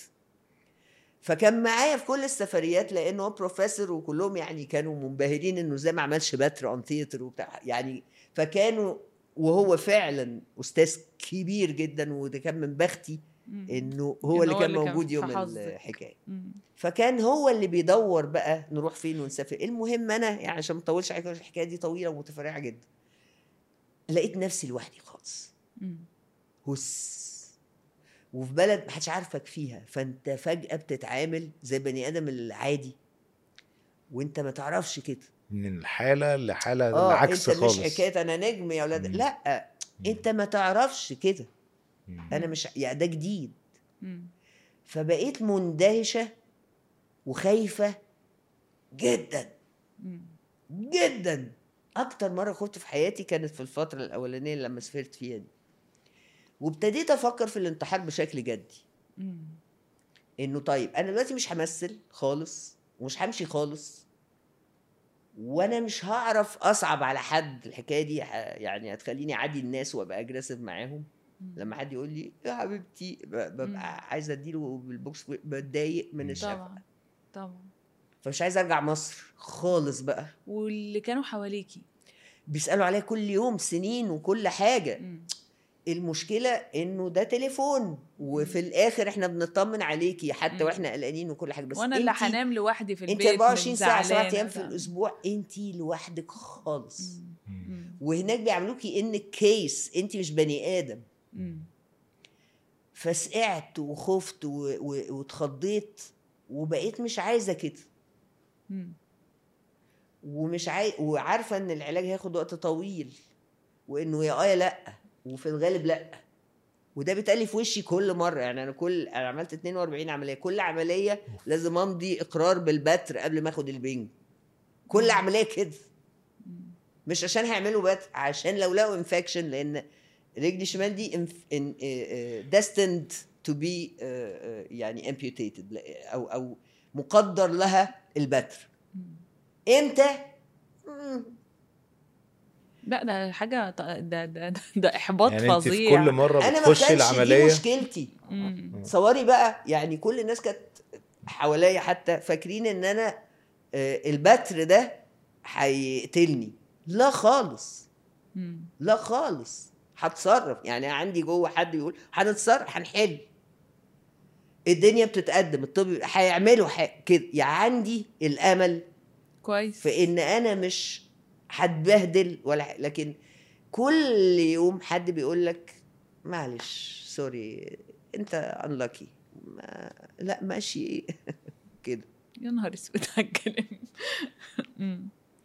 فكان معايا في كل السفريات لانه هو بروفيسور وكلهم يعني كانوا منبهرين انه ازاي ما عملش باتر اون ثياتر وبتاع يعني فكانوا وهو فعلا استاذ كبير جدا وده كان من بختي مم. انه هو إن اللي هو كان اللي كان موجود في يوم حظك. الحكايه مم. فكان هو اللي بيدور بقى نروح فين ونسافر المهم انا يعني عشان ما اطولش عليكم عشان الحكايه دي طويله ومتفرعه جدا لقيت نفسي لوحدي خالص مم. هس وفي بلد محدش عارفك فيها فانت فجاه بتتعامل زي بني ادم العادي وانت ما تعرفش كده من الحاله لحاله اه العكس انت خالص مش حكايه انا نجم يا اولاد مم. لا انت ما تعرفش كده مم. انا مش يعني ده جديد مم. فبقيت مندهشه وخايفه جدا مم. جدا اكتر مره خفت في حياتي كانت في الفتره الاولانيه اللي لما سافرت فيها دي وابتديت افكر في الانتحار بشكل جدي مم. انه طيب انا دلوقتي مش همثل خالص ومش همشي خالص وانا مش هعرف اصعب على حد الحكايه دي ح- يعني هتخليني اعدي الناس وابقى اجريسيف معاهم مم. لما حد يقول لي يا حبيبتي ب- مم. ببقى عايز اديله بالبوكس بتضايق من الشفقه طبعا طبعا فمش عايز ارجع مصر خالص بقى واللي كانوا حواليكي بيسالوا عليا كل يوم سنين وكل حاجه مم. المشكله انه ده تليفون وفي الاخر احنا بنطمن عليكي حتى مم. واحنا قلقانين وكل حاجه بس وانا اللي انتي- هنام لوحدي في البيت انت 24 من ساعه سبعة زعلانة ايام في بقى. الاسبوع انت لوحدك خالص مم. مم. مم. وهناك بيعملوكي انك كيس انت مش بني ادم مم. فسقعت وخفت و- و- واتخضيت وبقيت مش عايزه كده مم. ومش عاي... وعارفه ان العلاج هياخد وقت طويل وانه يا اه يا لا وفي الغالب لا وده بيتقال في وشي كل مره يعني انا كل انا عملت 42 عمليه كل عمليه لازم امضي اقرار بالبتر قبل ما اخد البنج كل عمليه كده مم. مش عشان هيعملوا بتر عشان لو لقوا انفكشن لان رجلي الشمال دي destined to be آه، آه، يعني amputated لا- او او مقدر لها البتر مم. امتى مم. لا ده حاجه ط- ده ده ده احباط يعني انت في فظيع كل مره انا ما بتخشي كانش دي العمليه مشكلتي مم. تصوري بقى يعني كل الناس كانت حواليا حتى فاكرين ان انا آه، البتر ده هيقتلني لا خالص مم. لا خالص هتصرف يعني عندي جوه حد بيقول هنتصرف هنحل الدنيا بتتقدم الطب هيعملوا ح- كده يعني عندي الامل كويس في ان انا مش هتبهدل ولا ح- لكن كل يوم حد بيقول لك معلش سوري انت انلاكي ما لا ماشي كده يا نهار اسود على الكلام مم.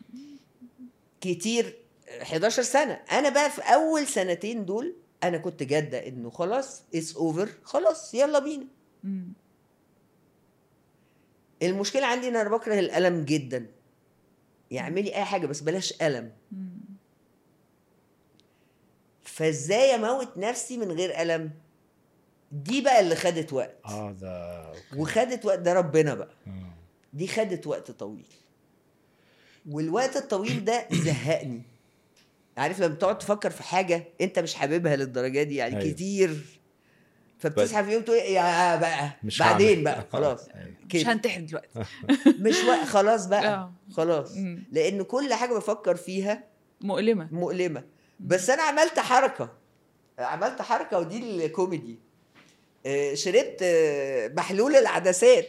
كتير 11 سنه انا بقى في اول سنتين دول انا كنت جاده انه خلاص اتس اوفر خلاص يلا بينا مم. المشكله عندي ان انا بكره الالم جدا يعملي اي حاجه بس بلاش الم مم. فازاي اموت نفسي من غير الم دي بقى اللي خدت وقت اه ده أوكي. وخدت وقت ده ربنا بقى آه. دي خدت وقت طويل والوقت الطويل ده زهقني عارف لما بتقعد تفكر في حاجه انت مش حاببها للدرجه دي يعني أيوة. كتير فبتصحى في يوم تقول يا بقى مش بعدين هعمل. بقى خلاص أيوة. مش كده هنتحر دلوقتي مش وقت خلاص بقى آه. خلاص مم. لان كل حاجه بفكر فيها مؤلمه مؤلمه بس انا عملت حركه عملت حركه ودي الكوميدي آه، شربت آه، محلول العدسات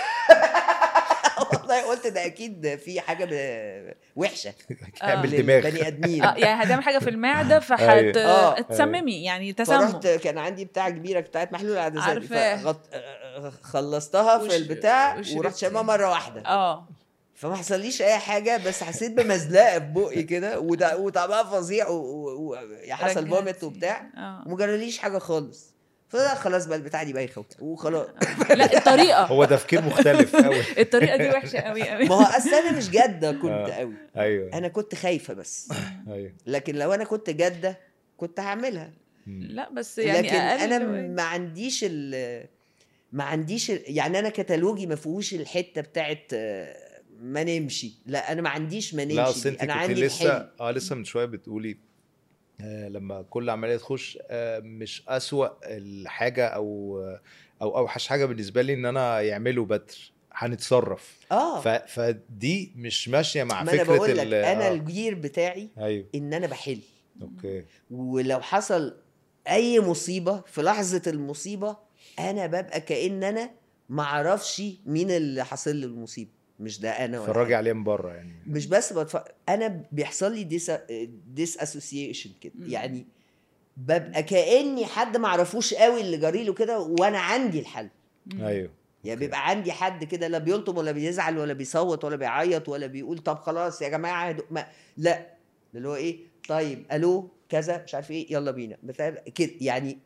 والله قلت ده اكيد في حاجه ب- وحشه اعمل للبني دماغ ادمين اه يعني هتعمل حاجه في المعده أيوة. آه. فهتسممي يعني تسمم فرحت كان عندي بتاع كبيره بتاعت محلول العدسات دي، عارفاه. فغط... آه، خلصتها وش- في البتاع وشربتي. ورحت شامها مره واحده اه فما حصليش اي حاجه بس حسيت بمزلقه في بقي كده وده- وطعمها فظيع و... و... و... حصل رجعتي. فوميت وبتاع اه وما جراليش حاجه خالص فلا خلاص بقى البتاع دي بايخه وخلاص لا الطريقه هو تفكير مختلف قوي الطريقه دي وحشه قوي قوي ما هو اصل انا مش جاده كنت آه. قوي ايوه انا كنت خايفه بس ايوه لكن لو انا كنت جاده كنت هعملها مم. لا بس يعني لكن أقل انا شوية. ما عنديش ال ما عنديش ال- يعني انا كتالوجي ما فيهوش الحته بتاعت آه، ما نمشي لا انا ما عنديش ما نمشي لا اصل دي. انت انا كنت عندي لسه الحلم اه لسه من شويه بتقولي آه لما كل عمليه تخش آه مش اسوأ الحاجه او او اوحش حاجه بالنسبه لي ان انا يعملوا بتر هنتصرف اه ف... فدي مش ماشيه مع ما انا فكره بقول لك ال- انا آه. الجير بتاعي ايوه ان انا بحل اوكي ولو حصل اي مصيبه في لحظه المصيبه انا ببقى كان انا ما اعرفش مين اللي حصل لي المصيبه مش ده انا ولا فرجع حاجة. عليه من بره يعني مش بس بتف... انا بيحصل لي ديس ديس اسوسيشن كده مم. يعني ببقى كاني حد ما اعرفوش قوي اللي جاري له كده وانا عندي الحل مم. ايوه يعني بيبقى عندي حد كده لا بيلطم ولا بيزعل ولا بيصوت ولا بيعيط ولا بيقول طب خلاص يا جماعه هدو... ما... لا اللي هو ايه طيب الو كذا مش عارف ايه يلا بينا بتاع كده يعني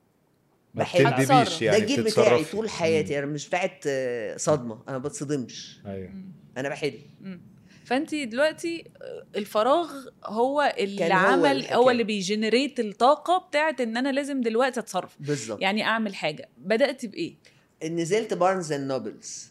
ما بحب هتصرف. بتندبيش ده يعني الجيل بتاعي بتتصرفي. طول حياتي انا مش بتاعت آه، صدمه انا ما بتصدمش مم. ايوه مم. انا بحل مم. فانت دلوقتي الفراغ هو اللي كان هو عمل الحكاية. هو اللي بيجنريت الطاقه بتاعت ان انا لازم دلوقتي اتصرف بالظبط يعني اعمل حاجه بدات بايه نزلت بارنز اند نوبلز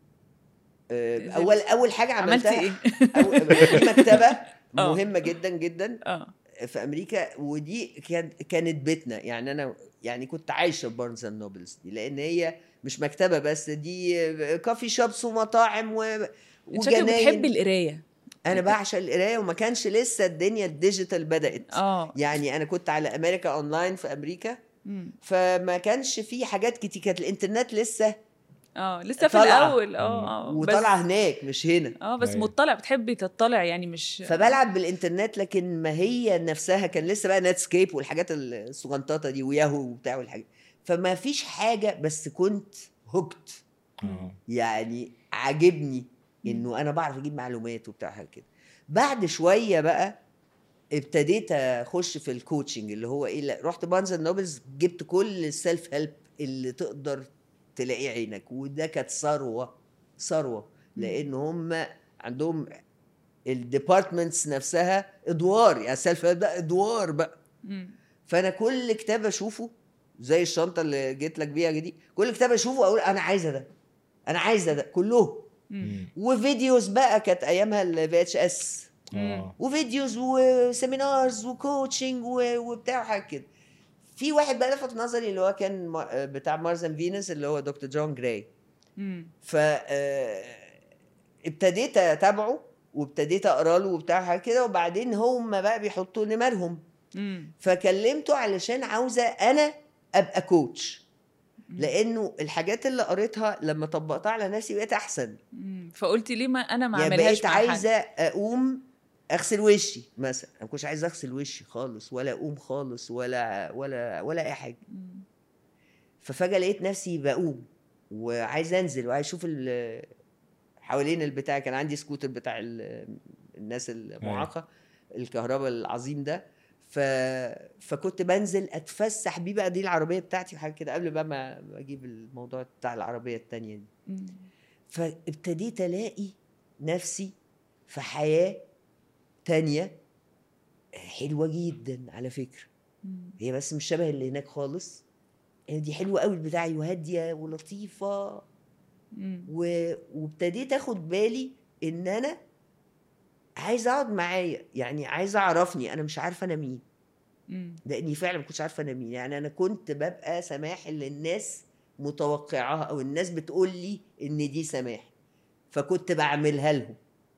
نزلت. اول اول حاجه عملتي عملتها ايه أول في مكتبه آه. مهمه جدا جدا اه في امريكا ودي كان كانت بيتنا يعني انا يعني كنت عايشه في بارنز اند نوبلز دي لان هي مش مكتبه بس دي كافي شوبس ومطاعم و انت شكلك بتحبي وجناين القرايه انا بعشق القرايه وما كانش لسه الدنيا الديجيتال بدات اه يعني انا كنت على امريكا اونلاين في امريكا مم. فما كانش في حاجات كتير كانت الانترنت لسه اه لسه في طالعة. الاول اه اه وطالعه بس هناك مش هنا اه بس أيوة. مطلع بتحبي تطلع يعني مش فبلعب بالانترنت لكن ما هي نفسها كان لسه بقى نتسكيب والحاجات الصغنطاطه دي وياهو وبتاع والحاجات فما فيش حاجه بس كنت هوكت آه. يعني عاجبني انه انا بعرف اجيب معلومات وبتاع حاجه كده بعد شويه بقى ابتديت اخش في الكوتشنج اللي هو ايه لا، رحت بانز نوبلز جبت كل السيلف هيلب اللي تقدر تلاقي عينك وده كانت ثروه ثروه لان هم عندهم الديبارتمنتس نفسها ادوار يعني السيلف هيلب ده ادوار بقى مم. فانا كل كتاب اشوفه زي الشنطه اللي جيت لك بيها دي كل كتاب اشوفه اقول انا عايزه ده انا عايزه ده كلهم مم. مم. وفيديوز بقى كانت ايامها الفي اتش اس اه وفيديوز وسيمينارز وكوتشنج و- وبتاع حاجه كده في واحد بقى لفت نظري اللي هو كان ما- بتاع مارز اند فينس اللي هو دكتور جون جراي مم. ف آه، ابتديت اتابعه وابتديت اقرا له وبتاع حاجة كده وبعدين هم بقى بيحطوا نمرهم مم. فكلمته علشان عاوزه انا ابقى كوتش لانه الحاجات اللي قريتها لما طبقتها على نفسي بقيت احسن مم. فقلتي ليه ما انا ما يعني اعملهاش بقيت مع حد؟ عايزه اقوم اغسل وشي مثلا انا ما كنتش عايزه اغسل وشي خالص ولا اقوم خالص ولا ولا ولا اي حاجه مم. ففجاه لقيت نفسي بقوم وعايز انزل وعايز اشوف ال- حوالين البتاع كان عندي سكوتر بتاع ال- الناس المعاقه الكهرباء العظيم ده ف... فكنت بنزل اتفسح بيه بقى دي العربيه بتاعتي وحاجه كده قبل بقى ما ما اجيب الموضوع بتاع العربيه التانية دي مم. فابتديت الاقي نفسي في حياه تانية حلوه جدا على فكره مم. هي بس مش شبه اللي هناك خالص هي دي حلوه قوي البتاعي وهاديه ولطيفه مم. و... وابتديت اخد بالي ان انا عايز اقعد معايا يعني عايز اعرفني انا مش عارفه انا مين مم. لاني فعلا ما كنتش عارفه انا مين يعني انا كنت ببقى سماح اللي الناس متوقعاها او الناس بتقول لي ان دي سماح فكنت بعملها لهم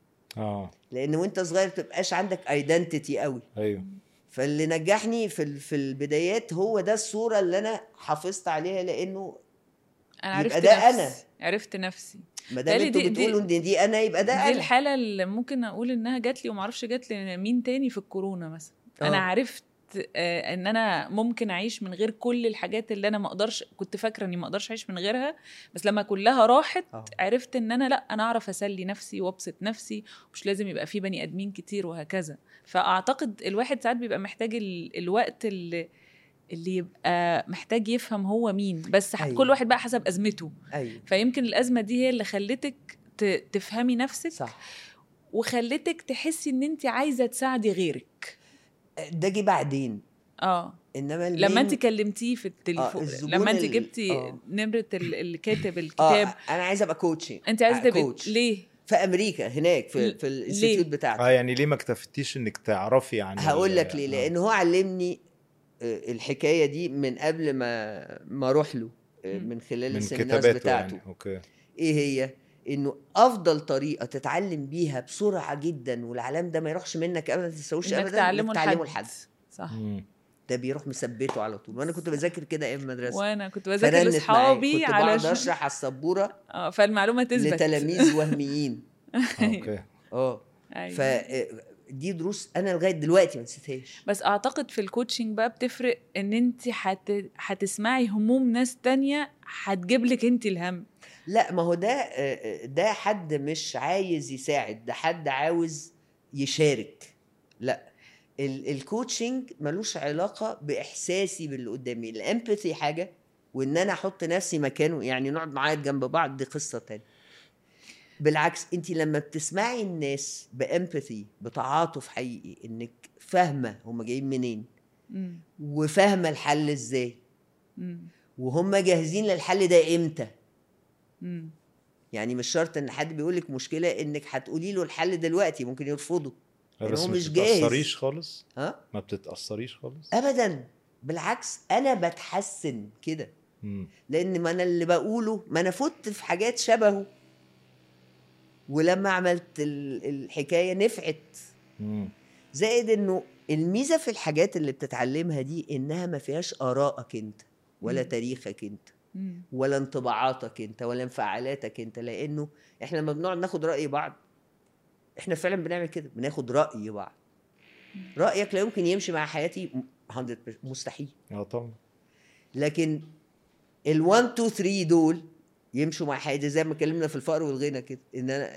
اه لان وانت صغير بتبقاش عندك ايدنتيتي قوي ايوه فاللي نجحني في ال- في البدايات هو ده الصوره اللي انا حافظت عليها لانه انا يبقى عرفت ده نفسي أنا. عرفت نفسي ما دام تهيألي انتوا دي- دي- بتقولوا ان دي انا يبقى ده دي انا الحاله اللي ممكن اقول انها جات لي وما اعرفش جات لي مين تاني في الكورونا مثلا انا آه. عرفت آه، ان انا ممكن اعيش من غير كل الحاجات اللي انا ما اقدرش كنت فاكره اني ما اقدرش اعيش من غيرها بس لما كلها راحت آه. عرفت ان انا لا انا اعرف اسلي نفسي وابسط نفسي مش لازم يبقى في بني ادمين كتير وهكذا فاعتقد الواحد ساعات بيبقى محتاج ال... الوقت اللي اللي يبقى محتاج يفهم هو مين بس أيوة. أيوة. كل واحد بقى حسب ازمته ايوه فيمكن الازمه دي هي اللي خلتك ت... تفهمي نفسك صح وخلتك تحسي ان انت عايزه تساعدي غيرك ده جه بعدين اه انما لما المين- انت كلمتيه في التليفون الزبون لما انت ال- جبتي آه. نمره ال- اللي كاتب اه الكتاب انا عايز ابقى كوتشنج انت عايزه آه، تبقي كوتش. ليه في امريكا هناك في ل- في الانستيتيوت بتاعتي اه يعني ليه ما اكتفتيش انك تعرفي عن هقول ال- لك ليه آه. لان هو علمني آه، الحكايه دي من قبل ما ما اروح له آه، مم. من خلال من السيمينارز كتاباته بتاعته يعني اوكي ايه هي انه افضل طريقه تتعلم بيها بسرعه جدا والعلام ده ما يروحش منك ابدا ما تنساهوش انك ابدا تعلمه إنك تعلمه لحد لحد صح مم. ده بيروح مثبته على طول وانا كنت بذاكر كده ايام المدرسه وانا كنت بذاكر فرنت معايا. لاصحابي كنت بقعد علشان اشرح على السبوره اه فالمعلومه تثبت لتلاميذ وهميين اوكي اه أيوة. ف دي دروس انا لغايه دلوقتي ما نسيتهاش بس اعتقد في الكوتشنج بقى بتفرق ان انت هت... هتسمعي هموم ناس تانية هتجيب لك انت الهم لا ما هو ده آه، ده حد مش عايز يساعد ده حد عاوز يشارك لا ال- الكوتشنج ملوش علاقه باحساسي باللي قدامي الامباثي حاجه وان انا احط نفسي مكانه يعني نقعد نعيط جنب بعض دي قصه تانية بالعكس انت لما بتسمعي الناس بامباثي بتعاطف حقيقي انك فاهمه هم جايين منين مم. وفاهمه الحل ازاي مم. وهم جاهزين للحل ده امتى مم. يعني مش شرط ان حد بيقول لك مشكله انك هتقولي له الحل دلوقتي ممكن يرفضه يعني بس هو ما مش جاهز. بتتأثريش خالص ها ما بتتأثريش خالص ابدا بالعكس انا بتحسن كده مم. لان ما انا اللي بقوله ما انا فت في حاجات شبهه ولما عملت ال- الحكايه نفعت مم. زائد انه الميزه في الحاجات اللي بتتعلمها دي انها ما فيهاش ارائك انت ولا مم. تاريخك انت مم. ولا انطباعاتك انت ولا انفعالاتك انت لانه احنا لما بنقعد ناخد راي بعض احنا فعلا بنعمل كده بناخد راي بعض رايك لا يمكن يمشي مع حياتي 100% مستحيل اه طبعا لكن ال 1 2 3 دول يمشوا مع حياتي زي ما اتكلمنا في الفقر والغنى كده ان انا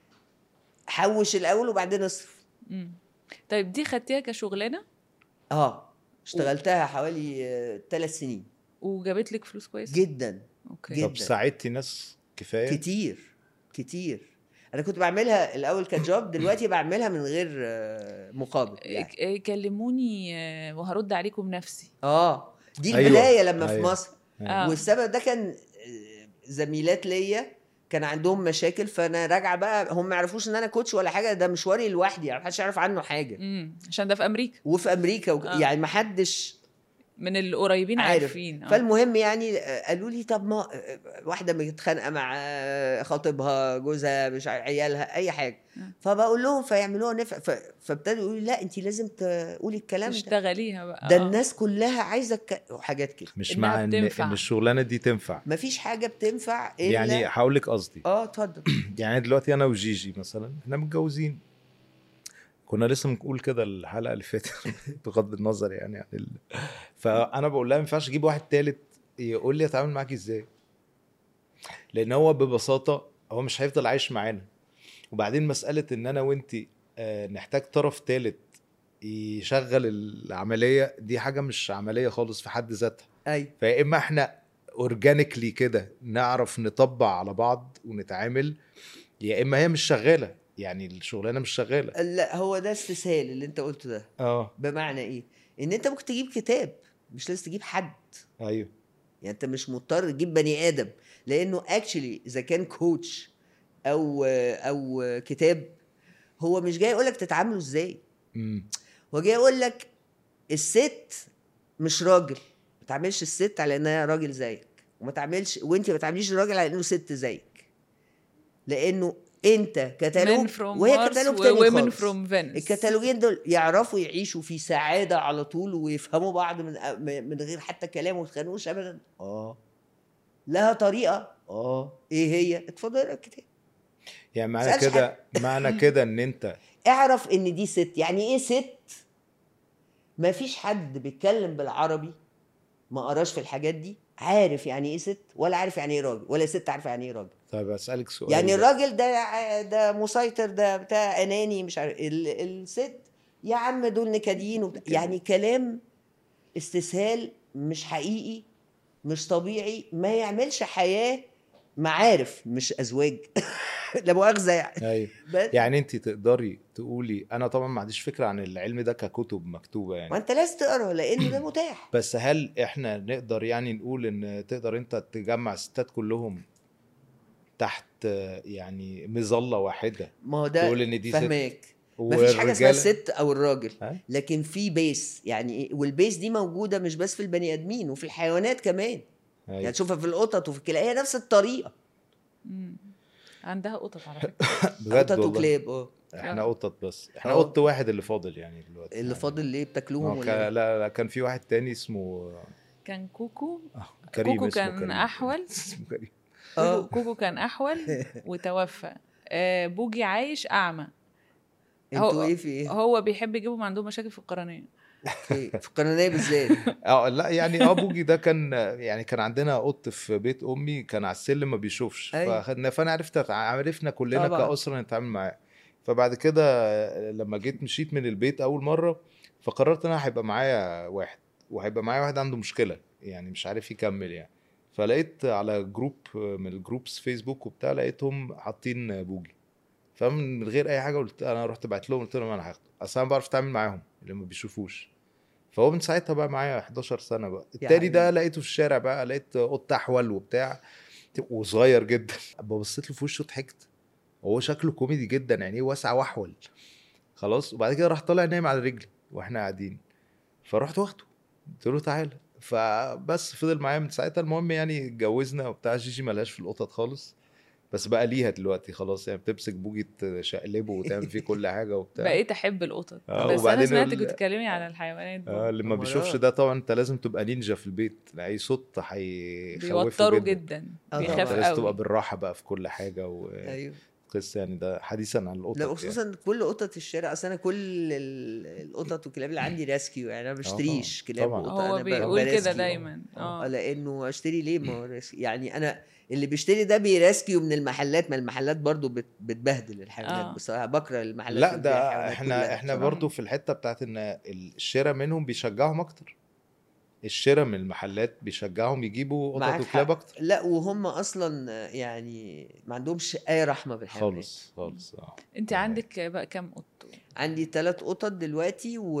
حوش الاول وبعدين اصرف مم. طيب دي خدتيها كشغلانه اه اشتغلتها حوالي ثلاث سنين وجابت لك فلوس كويسه جدا اوكي جدا. طب ساعدتي ناس كفايه كتير كتير انا كنت بعملها الاول كجوب دلوقتي بعملها من غير آه، مقابل يعني. إيه- إيه، كلموني آه، وهرد عليكم نفسي اه دي أيوة، البدايه لما في أيوة. مصر آه. والسبب ده كان آه، زميلات ليا كان عندهم مشاكل فانا راجعه بقى هم ما يعرفوش ان انا كوتش ولا حاجه ده مشواري لوحدي يعني محدش يعرف عنه حاجه امم عشان ده في امريكا وفي امريكا وك... آه. يعني ما حدش من القريبين عارف. عارفين آه. فالمهم يعني آه، قالوا لي طب ما آه، واحده متخانقه مع آه، خطيبها جوزها مش عارف عيالها اي حاجه آه. فبقول لهم فيعملوها نفع ف- فابتدوا يقولوا لي لا انت لازم تقولي الكلام ده تشتغليها بقى ده آه. الناس كلها عايزه الك... وحاجات كده مش إنها مع ان بتنفع. ان الشغلانه دي تنفع مفيش حاجه بتنفع الا يعني هقول لك قصدي اه اتفضل يعني دلوقتي انا وجيجي مثلا احنا متجوزين كنا لسه بنقول كده الحلقه اللي فاتت بغض النظر يعني عن ال... فانا بقول لها ما ينفعش اجيب واحد تالت يقول لي اتعامل معاك ازاي لان هو ببساطه هو مش هيفضل عايش معانا وبعدين مساله ان انا وانت نحتاج طرف تالت يشغل العمليه دي حاجه مش عمليه خالص في حد ذاتها ايوه فيا اما احنا اورجانيكلي كده نعرف نطبع على بعض ونتعامل يا اما هي مش شغاله يعني الشغلانه مش شغاله لا هو ده استسهال اللي انت قلته ده اه بمعنى ايه ان انت ممكن تجيب كتاب مش لازم تجيب حد ايوه يعني انت مش مضطر تجيب بني ادم لانه اكشلي اذا كان كوتش او او كتاب هو مش جاي يقول لك تتعاملوا ازاي امم هو جاي يقول لك الست مش راجل ما تعملش الست على انها راجل زيك وما تعملش وانت ما تعمليش الراجل على انه ست زيك لانه انت كتالوج men from وهي Mars كتالوج و تاني women خالص. from Venus الكتالوجين دول يعرفوا يعيشوا في سعاده على طول ويفهموا بعض من من غير حتى كلام وما يتخانقوش ابدا اه لها طريقه اه ايه هي اتفضل اقرا الكتاب يعني معنى سألش كده معنى كده ان انت اعرف ان دي ست يعني ايه ست ما فيش حد بيتكلم بالعربي ما قراش في الحاجات دي عارف يعني ايه ست ولا عارف يعني ايه راجل ولا ست عارفه يعني ايه راجل طيب اسالك سؤال يعني الراجل ده ده مسيطر ده بتاع اناني مش عارف ال- الست يا عم دول نكديين وبتاع. يعني كلام استسهال مش حقيقي مش طبيعي ما يعملش حياه معارف مش ازواج لا مؤاخذه يعني ايوه بس يعني انت تقدري تقولي انا طبعا ما عنديش فكره عن العلم ده ككتب مكتوبه ما يعني انت لازم تقرا لانه ده متاح بس هل احنا نقدر يعني نقول ان تقدر انت تجمع الستات كلهم تحت آه، يعني مظله واحده ما هو ده تقول إن دي ست فهماك مفيش حاجه اسمها والرجالة- الست او الراجل ها؟ لكن في بيس يعني إيه؟ والبيس دي موجوده مش بس في البني ادمين وفي الحيوانات كمان يعني أيوة. تشوفها في القطط وفي الكلاب هي نفس الطريقه مم. عندها قطط على فكره بجد قطط والله وكلاب اه احنا آه. قطط بس احنا آه. قط واحد اللي فاضل يعني دلوقتي اللي يعني. فاضل ليه ما بتاكلوهم هو ولا كان إيه؟ لا لا كان في واحد تاني اسمه كان كوكو آه، كريم كوكو اسمه كان كريم. أحول. اسمه كريم اه كوكو, كوكو كان احول وتوفى آه، بوجي عايش اعمى انتوا هو- ايه في ايه؟ هو بيحب يجيبهم عندهم مشاكل في القرنيه اوكي في القرنيه بالذات اه لا يعني اه بوجي ده كان يعني كان عندنا قط في بيت امي كان على السلم ما بيشوفش أيوة. فاخدنا فانا عرفت عرفنا كلنا طبعاً. كاسره نتعامل معاه فبعد كده لما جيت مشيت من البيت اول مره فقررت ان انا هيبقى معايا واحد وهيبقى معايا واحد عنده مشكله يعني مش عارف يكمل يعني فلقيت على جروب من الجروبس فيسبوك وبتاع لقيتهم حاطين بوجي فمن غير اي حاجه قلت انا رحت بعت لهم قلت لهم انا هاخده اصل انا بعرف اتعامل معاهم اللي ما بيشوفوش فهو من ساعتها بقى معايا 11 سنه بقى التاني ده حبيبي. لقيته في الشارع بقى لقيت قط احول وبتاع وصغير جدا ببصيت له في وشه ضحكت هو شكله كوميدي جدا عينيه واسعه واحول خلاص وبعد كده راح طالع نايم على رجلي واحنا قاعدين فرحت واخده قلت له تعالى فبس فضل معايا من ساعتها المهم يعني اتجوزنا وبتاع جيجي ملهاش في القطط خالص بس بقى ليها دلوقتي خلاص يعني بتمسك بوجي تشقلبه وتعمل فيه كل حاجه وبتاع بقيت احب القطط آه، بس انا وبعدين سمعت ال- كنت تتكلمي على الحيوانات اه برضه. اللي ما أمال بيشوفش آه. ده طبعا انت لازم تبقى نينجا في البيت اي صوت هيخوفه بيوتروا جدا, جدا آه، بيخاف انت لازم تبقى قوي بالراحه بقى في كل حاجه وقصه ايوه يعني ده حديثا عن القطط لا يعني. وخصوصا كل قطط الشارع اصل انا كل ال- القطط والكلاب اللي عندي ريسكيو يعني انا ما بشتريش كلاب طبعاً. وقطط هو انا ب- بيقول كده بريسكيو. دايما اه اه لانه اشتري ليه ما هو ريسكيو. يعني انا اللي بيشتري ده بيراسكيو من المحلات ما المحلات برضو بت- بتبهدل الحيوانات آه. بصراحه بكره المحلات لا اللي بتبيع ده الحيوانات احنا كلها احنا بصراحة. برضو في الحته بتاعت ان الشراء منهم بيشجعهم اكتر الشراء من المحلات بيشجعهم يجيبوا معاك قطط وكلاب حق. اكتر لا وهم اصلا يعني ما عندهمش اي رحمه بالحيوانات خالص خالص اه انت عندك بقى كام قط عندي ثلاث قطط دلوقتي و...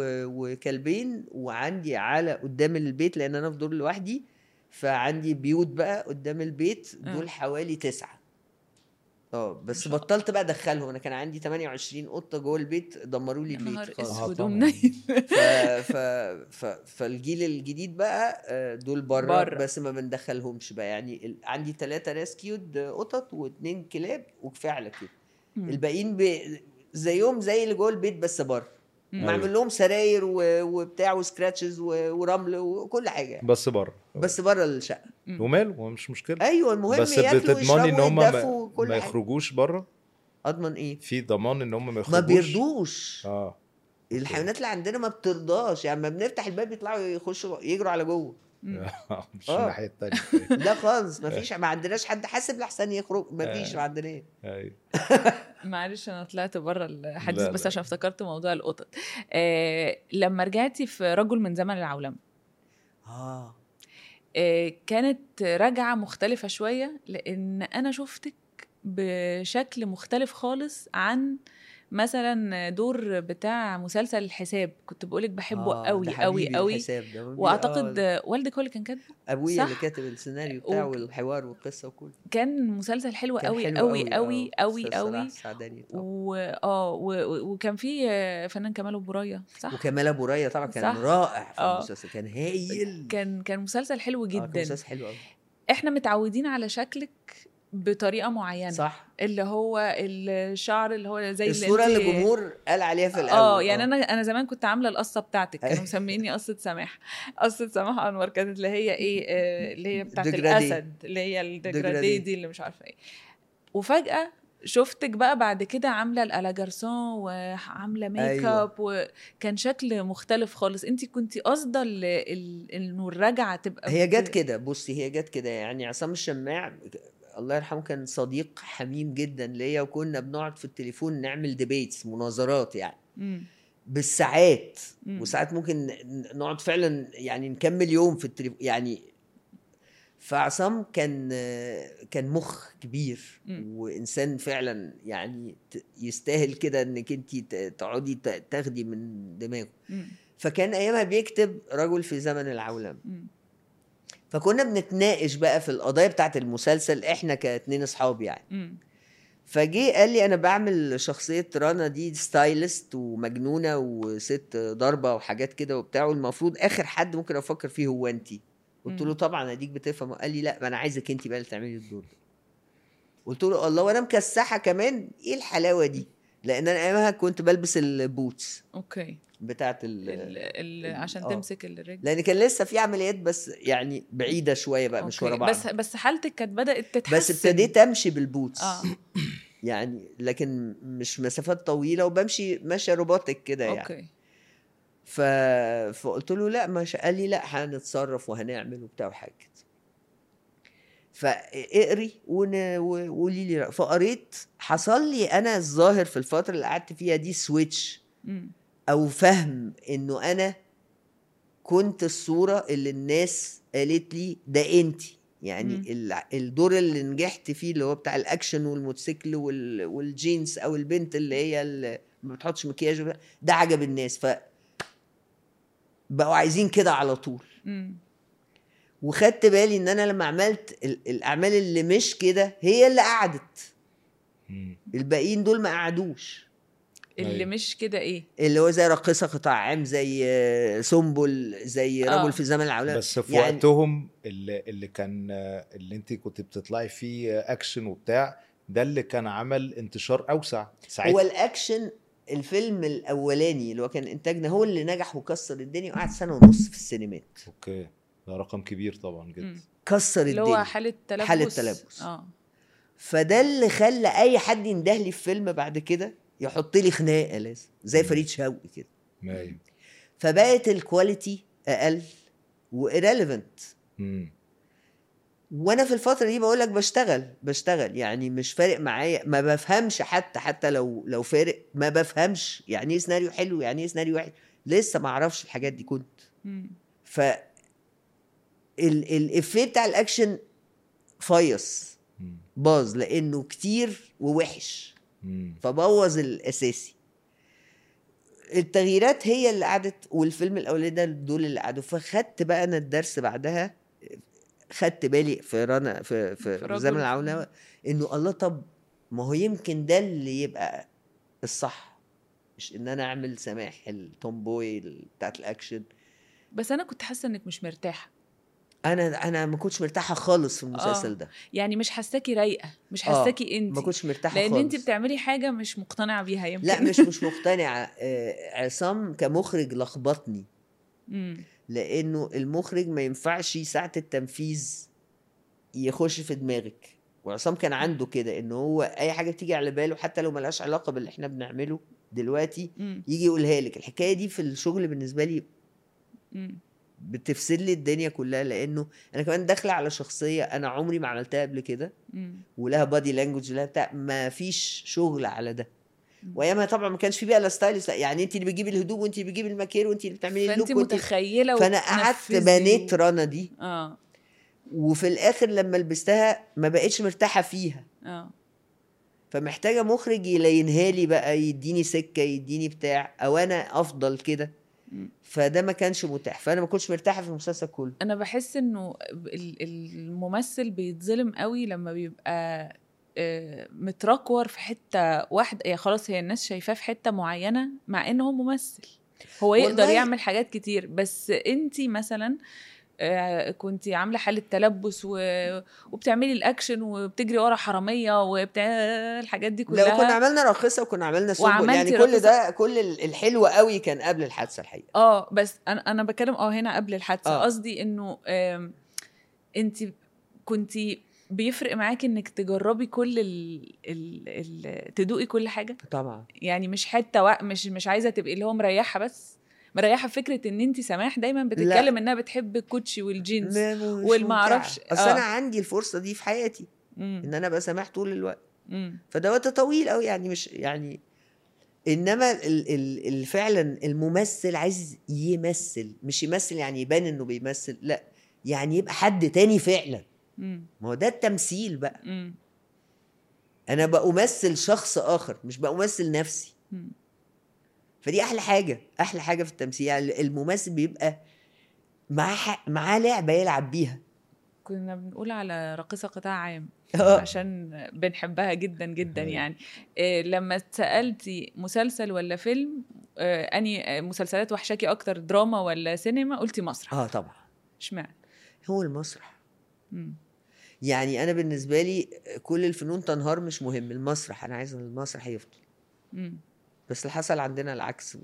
وكلبين وعندي على قدام البيت لان انا في دور لوحدي فعندي بيوت بقى قدام البيت دول آه. حوالي تسعة اه بس بطلت بقى ادخلهم انا كان عندي 28 قطه جوه البيت دمروا لي يا نهار البيت خالص اسود طبعاً. ومنيل ف... ف... ف... فالجيل الجديد بقى آه، دول بره بره. بس ما بندخلهمش بقى يعني ال... عندي ثلاثة ريسكيود قطط واثنين كلاب وكفايه على كده مم. الباقيين ب... زيهم زي اللي جوه البيت بس بره مم. معمل لهم سراير و... وبتاع وسكراتشز و... ورمل وكل حاجه بس بره بس بره الشقه وماله هو مش مشكله ايوه المهم بس ياكلوا بتضمني ان ويشربوا هم ويدفوا ما, وكل ما حاجة. يخرجوش بره اضمن ايه في ضمان ان هم ما ما يخرجوش بيرضوش اه الحيوانات اللي عندنا ما بترضاش يعني ما بنفتح الباب يطلعوا يخشوا يجروا على جوه مش آه. الناحيه التانيه لا خالص ما فيش ما عندناش حد حاسب لحسن يخرج ما فيش آه. ما عندناش ايوه معلش انا طلعت بره الحديث لا، بس لا. عشان افتكرت موضوع القطط آه لما رجعتي في رجل من زمن العولمه اه آه كانت رجعه مختلفه شويه لان انا شفتك بشكل مختلف خالص عن مثلا دور بتاع مسلسل الحساب كنت بقولك بحبه آه، قوي ده قوي حبيبي قوي الحساب ده. واعتقد آه، والدك هو اللي كان كاتبه ابويا صح؟ اللي كاتب السيناريو بتاعه وك- والحوار والقصه وكله كان مسلسل حلو كان قوي حلو قوي قوي آه، قوي أستاذ صلاح قوي السعداني طبعا. و... اه و... و- وكان في آه، فنان كمال ابو رايه صح وكمال ابو رايه طبعا كان صح. رائع في آه. المسلسل كان هايل كان كان مسلسل حلو آه، كان جدا مسلسل حلو قوي احنا متعودين على شكلك بطريقه معينه صح اللي هو الشعر اللي هو زي الصوره اللي اللي انت- الجمهور قال عليها في الاول اه يعني انا انا زمان كنت عامله القصه بتاعتك كانوا أيوة. مسميني قصه سماح قصه سماح انور كانت اللي هي ايه آه، اللي هي بتاعت ديجرادي. الاسد اللي هي الديجرادي ديجرادي. دي اللي مش عارفه ايه وفجاه شفتك بقى بعد كده عامله الالا جارسون وعامله ميك أيوة. اب وكان شكل مختلف خالص انت كنت قاصده ال- ال- انه الرجعه تبقى هي ب- جت كده بصي هي جت كده يعني عصام الشماع الله يرحمه كان صديق حميم جدا ليا وكنا بنقعد في التليفون نعمل ديبيتس مناظرات يعني مم. بالساعات مم. وساعات ممكن ن- نقعد فعلا يعني نكمل يوم في التليفون يعني فعصام كان كان مخ كبير مم. وانسان فعلا يعني ت- يستاهل كده انك انت تقعدي ت- تاخدي من دماغه مم. فكان ايامها بيكتب رجل في زمن العولمه مم. فكنا بنتناقش بقى في القضايا بتاعت المسلسل احنا كاتنين اصحاب يعني مم. فجه قال لي انا بعمل شخصيه رانا دي ستايلست ومجنونه وست ضربه وحاجات كده وبتاع والمفروض اخر حد ممكن افكر فيه هو انت قلت له مم. طبعا اديك بتفهم قال لي لا ما انا عايزك انت بقى اللي تعملي الدور ده قلت له الله وانا مكسحه كمان ايه الحلاوه دي لان انا ايامها كنت بلبس البوتس اوكي بتاعت ال... ال ال ال- عشان آه. تمسك الرجل لان كان لسه في عمليات بس يعني بعيده شويه بقى مش ورا أوكي. بعض بس بس حالتك كانت بدات تتحسن بس ابتديت امشي بالبوتس اه يعني لكن مش مسافات طويله وبمشي ماشيه روبوتك كده يعني اوكي ف... فقلت له لا مش قال لي لا هنتصرف وهنعمل وبتاع وحاجه كده فاقري ون... و- وقولي لي رأ- فقريت حصل لي انا الظاهر في الفتره اللي قعدت فيها دي سويتش مم. او فهم انه انا كنت الصوره اللي الناس قالت لي ده انت يعني مم. ال- الدور اللي نجحت فيه اللي هو بتاع الاكشن والموتوسيكل وال- والجينز او البنت اللي هي اللي ما بتحطش مكياج وبتاع، ده عجب الناس ف بقوا عايزين كده على طول مم. وخدت بالي ان انا لما عملت ال- الاعمال اللي مش كده هي اللي قعدت مم. الباقيين دول ما قعدوش اللي أيوة. مش كده ايه اللي هو زي راقصه قطاع عام زي آه، سنبل زي آه. رجل في زمن العولمه بس في يعني- وقتهم اللي, اللي كان اللي انت كنت بتطلعي فيه اكشن وبتاع ده اللي كان عمل انتشار اوسع هو ساعتها الاكشن الفيلم الاولاني اللي هو كان انتاجنا هو اللي نجح وكسر الدنيا وقعد سنه ونص في السينمات اوكي ده رقم كبير طبعا جدا مم. كسر اللي هو الدنيا حاله تلبس حالة تلبس. اه فده اللي خلى اي حد ينده لي في فيلم بعد كده يحط لي خناقه لازم زي مم. فريد شوقي كده ايوه فبقت الكواليتي اقل وإيرليفنت مم. وانا في الفتره دي بقول لك بشتغل بشتغل يعني مش فارق معايا ما بفهمش حتى حتى لو لو فارق ما بفهمش يعني ايه سيناريو حلو يعني ايه سيناريو وحش لسه ما اعرفش الحاجات دي كنت مم. ف ال- الافيه بتاع الاكشن فيص مم. باظ لانه كتير ووحش مم. فبوظ الاساسي التغييرات هي اللي قعدت والفيلم الاولاني ده دول اللي قعدوا فخدت بقى انا الدرس بعدها خدت بالي في رنا في في, في في رجل. زمن العولمه انه الله طب ما هو يمكن ده اللي يبقى الصح مش ان انا اعمل سماح التومبوي ال- بتاعت الاكشن بس انا كنت حاسه انك مش مرتاحه انا انا ما كنتش مرتاحه خالص في المسلسل آه. ده يعني مش حاساكي رايقه مش آه، حاساكي انت ما كنتش مرتاحه لان خالص انت بتعملي حاجه مش مقتنعه بيها يمكن لا مش مش مقتنعه آه، عصام كمخرج لخبطني مم. لانه المخرج ما ينفعش ساعه التنفيذ يخش في دماغك وعصام كان عنده كده ان هو اي حاجه بتيجي على باله حتى لو ملهاش علاقه باللي احنا بنعمله دلوقتي مم. يجي يقولها لك الحكايه دي في الشغل بالنسبه لي مم. بتفسد لي الدنيا كلها لانه انا كمان داخله على شخصيه انا عمري ما عملتها قبل كده مم. ولها بادي لانجوج ولها بتاع ما فيش شغل على ده مم. وايامها طبعا ما كانش في بقى لا ستايلست لا يعني انت اللي بتجيبي الهدوم وانت اللي بتجيبي الماكير وانت اللي بتعملي فانت اللوك وانت متخيله فانا قعدت وبتنفذي بنيت و- رنا دي اه وفي الاخر لما لبستها ما بقتش مرتاحه فيها اه فمحتاجه مخرج يلينها لي بقى يديني سكه يديني بتاع او انا افضل كده مم. فده ما كانش متاح فانا ما كنتش مرتاحه في المسلسل كله انا بحس انه ال- الممثل بيتظلم قوي لما بيبقى آه، متركور في حته واحده يعني خلاص هي الناس شايفاه في حته معينه مع ان هو ممثل هو يقدر والله- يعمل حاجات كتير بس انتي مثلا كنت عامله حاله تلبس و... وبتعملي الاكشن وبتجري ورا حراميه وبتاع الحاجات دي لو كلها كنا عملنا راقصه وكنا عملنا سوبر وعملتي يعني كل راقصة. ده كل ال- الحلو قوي كان قبل الحادثه الحقيقه اه بس انا انا بتكلم اه هنا قبل الحادثه آه. قصدي انه انت كنت بيفرق معاكي انك تجربي كل ال... ال... ال... تدوقي كل حاجه طبعا يعني مش حته و... مش مش عايزه تبقي اللي هو مريحه بس مريحه فكره ان انت سماح دايما بتتكلم انها بتحب الكوتشي والجينز ما- مش والما ممتعة. اعرفش اصل آه. انا عندي الفرصه دي في حياتي مم. ان انا ابقى سامح طول الوقت مم. فده وقت طويل قوي يعني مش يعني انما ال ال ال فعلا الممثل عايز يمثل مش يمثل يعني يبان انه بيمثل لا يعني يبقى حد تاني فعلا مم. ما هو ده التمثيل بقى مم. انا بأمثل شخص اخر مش بأمثل نفسي مم. فدي احلى حاجه احلى حاجه في التمثيل يعني الممثل بيبقى معاه ح- معاه لعبه يلعب بيها كنا بنقول على راقصه قطاع عام آه. عشان بنحبها جدا جدا أيوة. يعني إيه لما اتسالتي مسلسل ولا فيلم آه، اني آه، مسلسلات وحشاكي اكتر دراما ولا سينما قلتي مسرح اه طبعا اشمعنى هو المسرح مم. يعني انا بالنسبه لي كل الفنون تنهار مش مهم المسرح انا عايز المسرح يفضل مم. بس اللي حصل عندنا العكس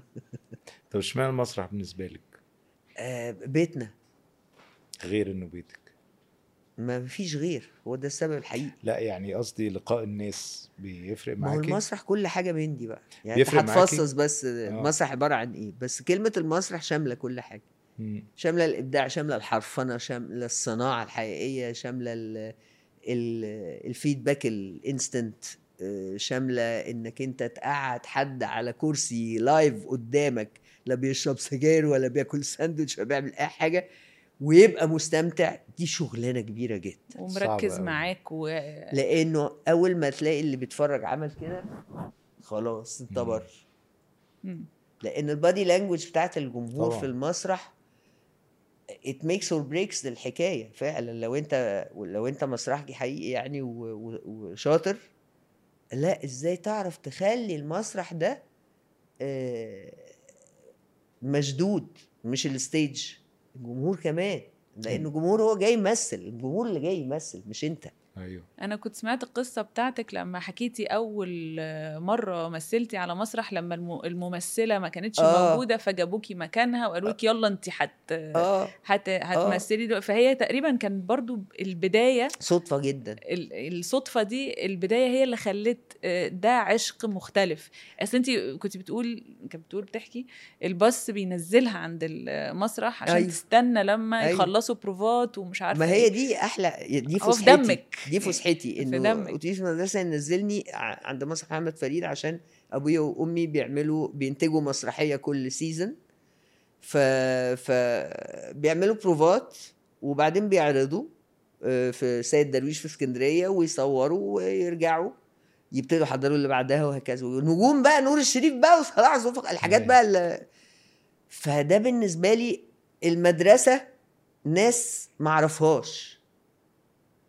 طب اشمعنى المسرح بالنسبه لك آه، بيتنا غير انه بيتك ما فيش غير هو ده السبب الحقيقي لا يعني قصدي لقاء الناس بيفرق ما هو معاكي المسرح كل حاجه من دي بقى يعني انت بيفرق معاكي؟ هتفصص بس المسرح عباره عن ايه بس كلمه المسرح شامله كل حاجه مم. شامله الابداع شامله الحرفنه شامله الصناعه الحقيقيه شامله ال ال الفيدباك الانستنت آه، شامله انك انت تقعد حد على كرسي لايف قدامك لا بيشرب سجاير ولا بياكل ساندوتش ولا بيعمل اي حاجه ويبقى مستمتع دي شغلانه كبيره جدا ومركز صعب أوي. معاك و... لانه اول ما تلاقي اللي بيتفرج عمل كده خلاص انت مم. بر مم. لان البادي لانجوج بتاعت الجمهور طبعاً. في المسرح it makes or breaks للحكايه فعلا لو انت لو انت مسرحجي حقيقي يعني و- و- وشاطر لا ازاي تعرف تخلي المسرح ده آه، مشدود مش الستيج الجمهور كمان لان الجمهور هو جاي يمثل الجمهور اللي جاي يمثل مش انت ايوه انا كنت سمعت القصه بتاعتك لما حكيتي اول آه، مره مثلتي على مسرح لما الم- الممثله ما كانتش آه. موجوده فجابوكي مكانها وقالوا لك يلا انت هت اه هت هتمثلي دلوقتي فهي تقريبا كانت برضو البدايه صدفه جدا ال- الصدفه دي البدايه هي اللي خلت آه، ده عشق مختلف اصل انت كنت بتقول كنت بتقول بتحكي الباص بينزلها عند المسرح عشان أيوة. أيوه. تستنى لما أيوة. أيوة. يخلصوا بروفات ومش عارفه ما هي إيه. دي احلى دي هو في فسحتي دمك. دي فسحتي في انه دمك. اتوبيس المدرسه ينزلني ع- عند مسرح محمد فريد عشان ابويا وامي بيعملوا بينتجوا مسرحيه كل سيزون ف ف بيعملوا بروفات وبعدين بيعرضوا آه، في سيد درويش في اسكندريه ويصوروا ويرجعوا يبتدوا يحضروا اللي بعدها وهكذا ونجوم بقى نور الشريف بقى وصلاح ذوالفقار الحاجات أيوة. بقى اللي فده بالنسبه لي المدرسه ناس معرفهاش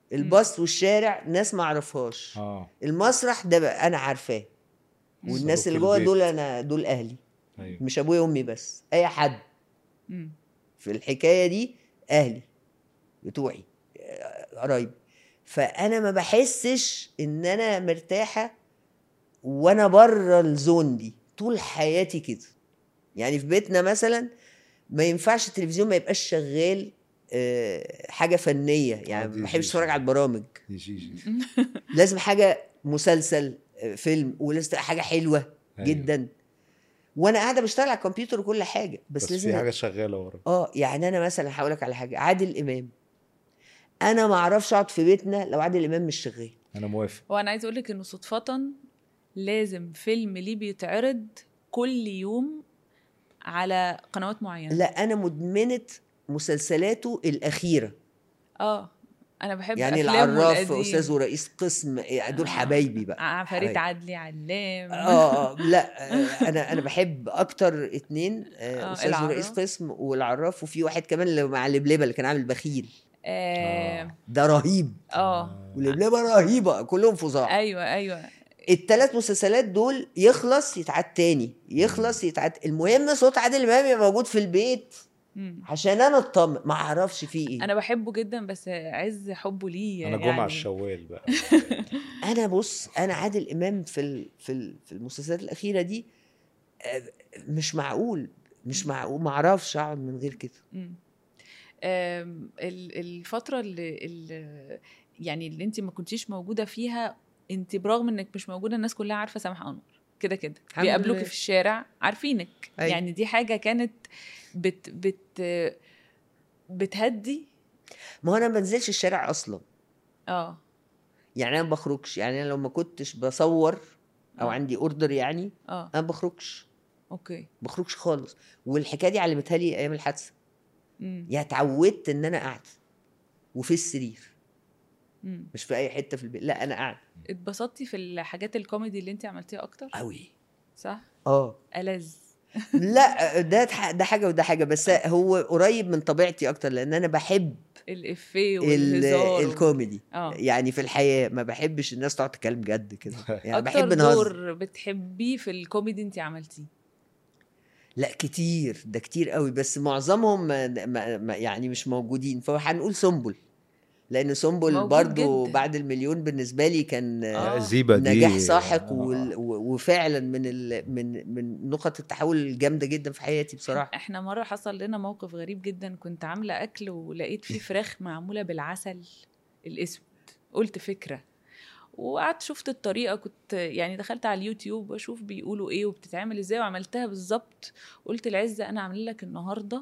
الباص والشارع ناس ما اعرفهاش اه المسرح ده بقى انا عارفاه والناس صاروخ اللي جوه البيت. دول انا دول اهلي ايوه مش ابويا وامي بس اي حد مم. في الحكايه دي اهلي بتوعي آه، قرايبي فانا ما بحسش ان انا مرتاحه وانا بره الزون دي طول حياتي كده يعني في بيتنا مثلا ما ينفعش التلفزيون ما يبقاش شغال آه، حاجه فنيه يعني دي- ما بحبش دي- اتفرج على البرامج دي جيجي لازم حاجه مسلسل آه، فيلم ولازم تبقى حاجه حلوه أيوة. جدا وانا قاعده بشتغل على الكمبيوتر وكل حاجه بس, بس, لازم في حاجه شغاله ورا اه يعني انا مثلا هقول لك على حاجه عادل امام انا ما اعرفش اقعد في بيتنا لو عادل امام مش شغال انا موافق وانا عايز اقول لك انه صدفه لازم فيلم ليه بيتعرض كل يوم على قنوات معينه لا انا مدمنه مسلسلاته الاخيره اه انا بحب يعني أفلامه العراف القديم. استاذ ورئيس قسم إيه، دول آه. حبايبي بقى عفاريت حبايبي. عدلي علام اه آه، لا آه، انا انا بحب اكتر اتنين آه، آه، استاذ ورئيس العراف. قسم والعراف وفي واحد كمان اللي مع اللبلبه اللي كان عامل بخيل اه ده رهيب اه واللبلبه رهيبه كلهم فظاع ايوه ايوه الثلاث مسلسلات دول يخلص يتعاد تاني يخلص يتعاد المهم صوت عادل امام يبقى موجود في البيت مم. عشان انا اطمن ما اعرفش فيه ايه انا بحبه جدا بس عز حبه ليه انا يعني جمعه الشوال بقى انا بص انا عادل امام في ال... في ال... في المسلسلات الاخيره دي آه، مش معقول مش معقول ما اعرفش اقعد من غير كده مم. آم، ال- الفترة اللي, اللي يعني اللي انت ما كنتيش موجودة فيها انت برغم انك مش موجودة الناس كلها عارفة سامح انور كده كده الحمد بيقابلوكي لله. في الشارع عارفينك أيوة. يعني دي حاجة كانت بت بت بتهدي ما هو انا ما بنزلش الشارع اصلا اه يعني انا ما بخرجش يعني انا لو ما كنتش بصور او آه. عندي اوردر يعني اه انا ما بخرجش اوكي ما بخرجش خالص والحكايه دي علمتها لي ايام الحادثه مم. يعني اتعودت ان انا قاعده وفي السرير مم. مش في اي حته في البيت لا انا قاعد اتبسطتي في الحاجات الكوميدي اللي انت عملتيها اكتر قوي صح اه ألذ لا ده ح- ده حاجه وده حاجه بس هو قريب من طبيعتي اكتر لان انا بحب الافيه ال- والهزار الكوميدي اه يعني في الحياه ما بحبش الناس تقعد تتكلم جد كده يعني اكتر بحب نهزر دور بتحبيه في الكوميدي انت عملتيه لا كتير ده كتير قوي بس معظمهم ما ما ما يعني مش موجودين فهنقول سنبل لان سنبل موجود برضو جدا. بعد المليون بالنسبه لي كان آه. الزيبه دي نجاح ساحق آه. وال- و- وفعلا من ال من من نقط التحول الجامده جدا في حياتي بصراحه احنا مره حصل لنا موقف غريب جدا كنت عامله اكل ولقيت فيه فراخ معموله بالعسل الاسود قلت فكره وقعدت شفت الطريقه كنت يعني دخلت على اليوتيوب اشوف بيقولوا ايه وبتتعمل ازاي وعملتها بالظبط قلت لعزه انا عامله لك النهارده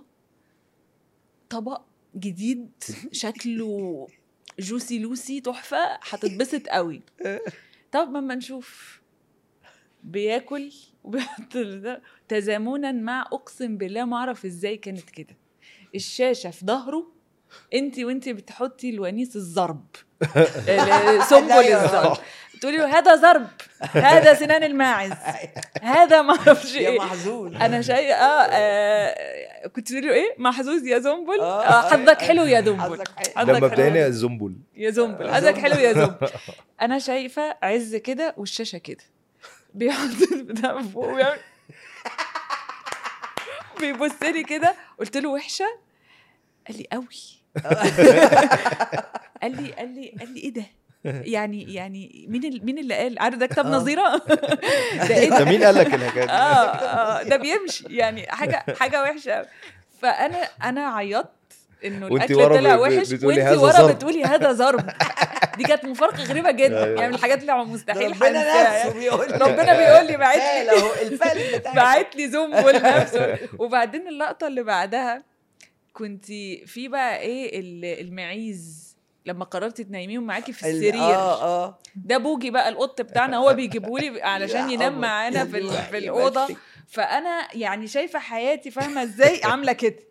طبق جديد شكله جوسي لوسي تحفه هتتبسط قوي طب ما نشوف بياكل وبيحط ده تزامنا مع اقسم بالله ما اعرف ازاي كانت كده الشاشه في ظهره انت وانت بتحطي الونيس الضرب ال- سنبل لا يا الضرب تقولي له هذا ضرب هذا سنان الماعز هذا ما اعرفش يا ايه محزون انا شيء آه, اه كنت تقولي له ايه محظوظ يا زنبل آه. آه حظك حلو يا دنبل حظك حلو. حظك لما حلو. بدأنا الزنبل يا زنبل حظك حلو يا زنبل انا شايفه عز كده والشاشه كده بيحط البتاع فوق ويعمل بيبص لي كده قلت له وحشه قال لي قوي قال لي قال لي قال لي ايه ده يعني يعني مين ال- مين اللي قال عارف ده كتاب آه. نظيره ده ايه ده مين قال لك الحكايه دي؟ اه اه ده بيمشي يعني حاجه حاجه وحشه أوي. فانا انا عيطت انه وانتي الاكل ورا طلع ب- ب- وحش بتقولي وانت هذا ورا ضرب. بتقولي هذا ضرب دي كانت مفارقه غريبه جدا أيوة. يعني من الحاجات اللي مستحيل ربنا هنساها نفسه بيقول لي ربنا بيقول لي بعت فعل لي اهو الفعل بتاعك بعت لي زنبل نفسه وبعدين اللقطه اللي بعدها كنت في بقى ايه ال- المعيز لما قررتي تنيميهم معاكي في ال- السرير اه اه ده بوجي بقى القط بتاعنا هو بيجيبهولي علشان يا ينام قمر. معانا في ال- يا في الاوضه بختك. فانا يعني شايفه حياتي فاهمه ازاي عامله كده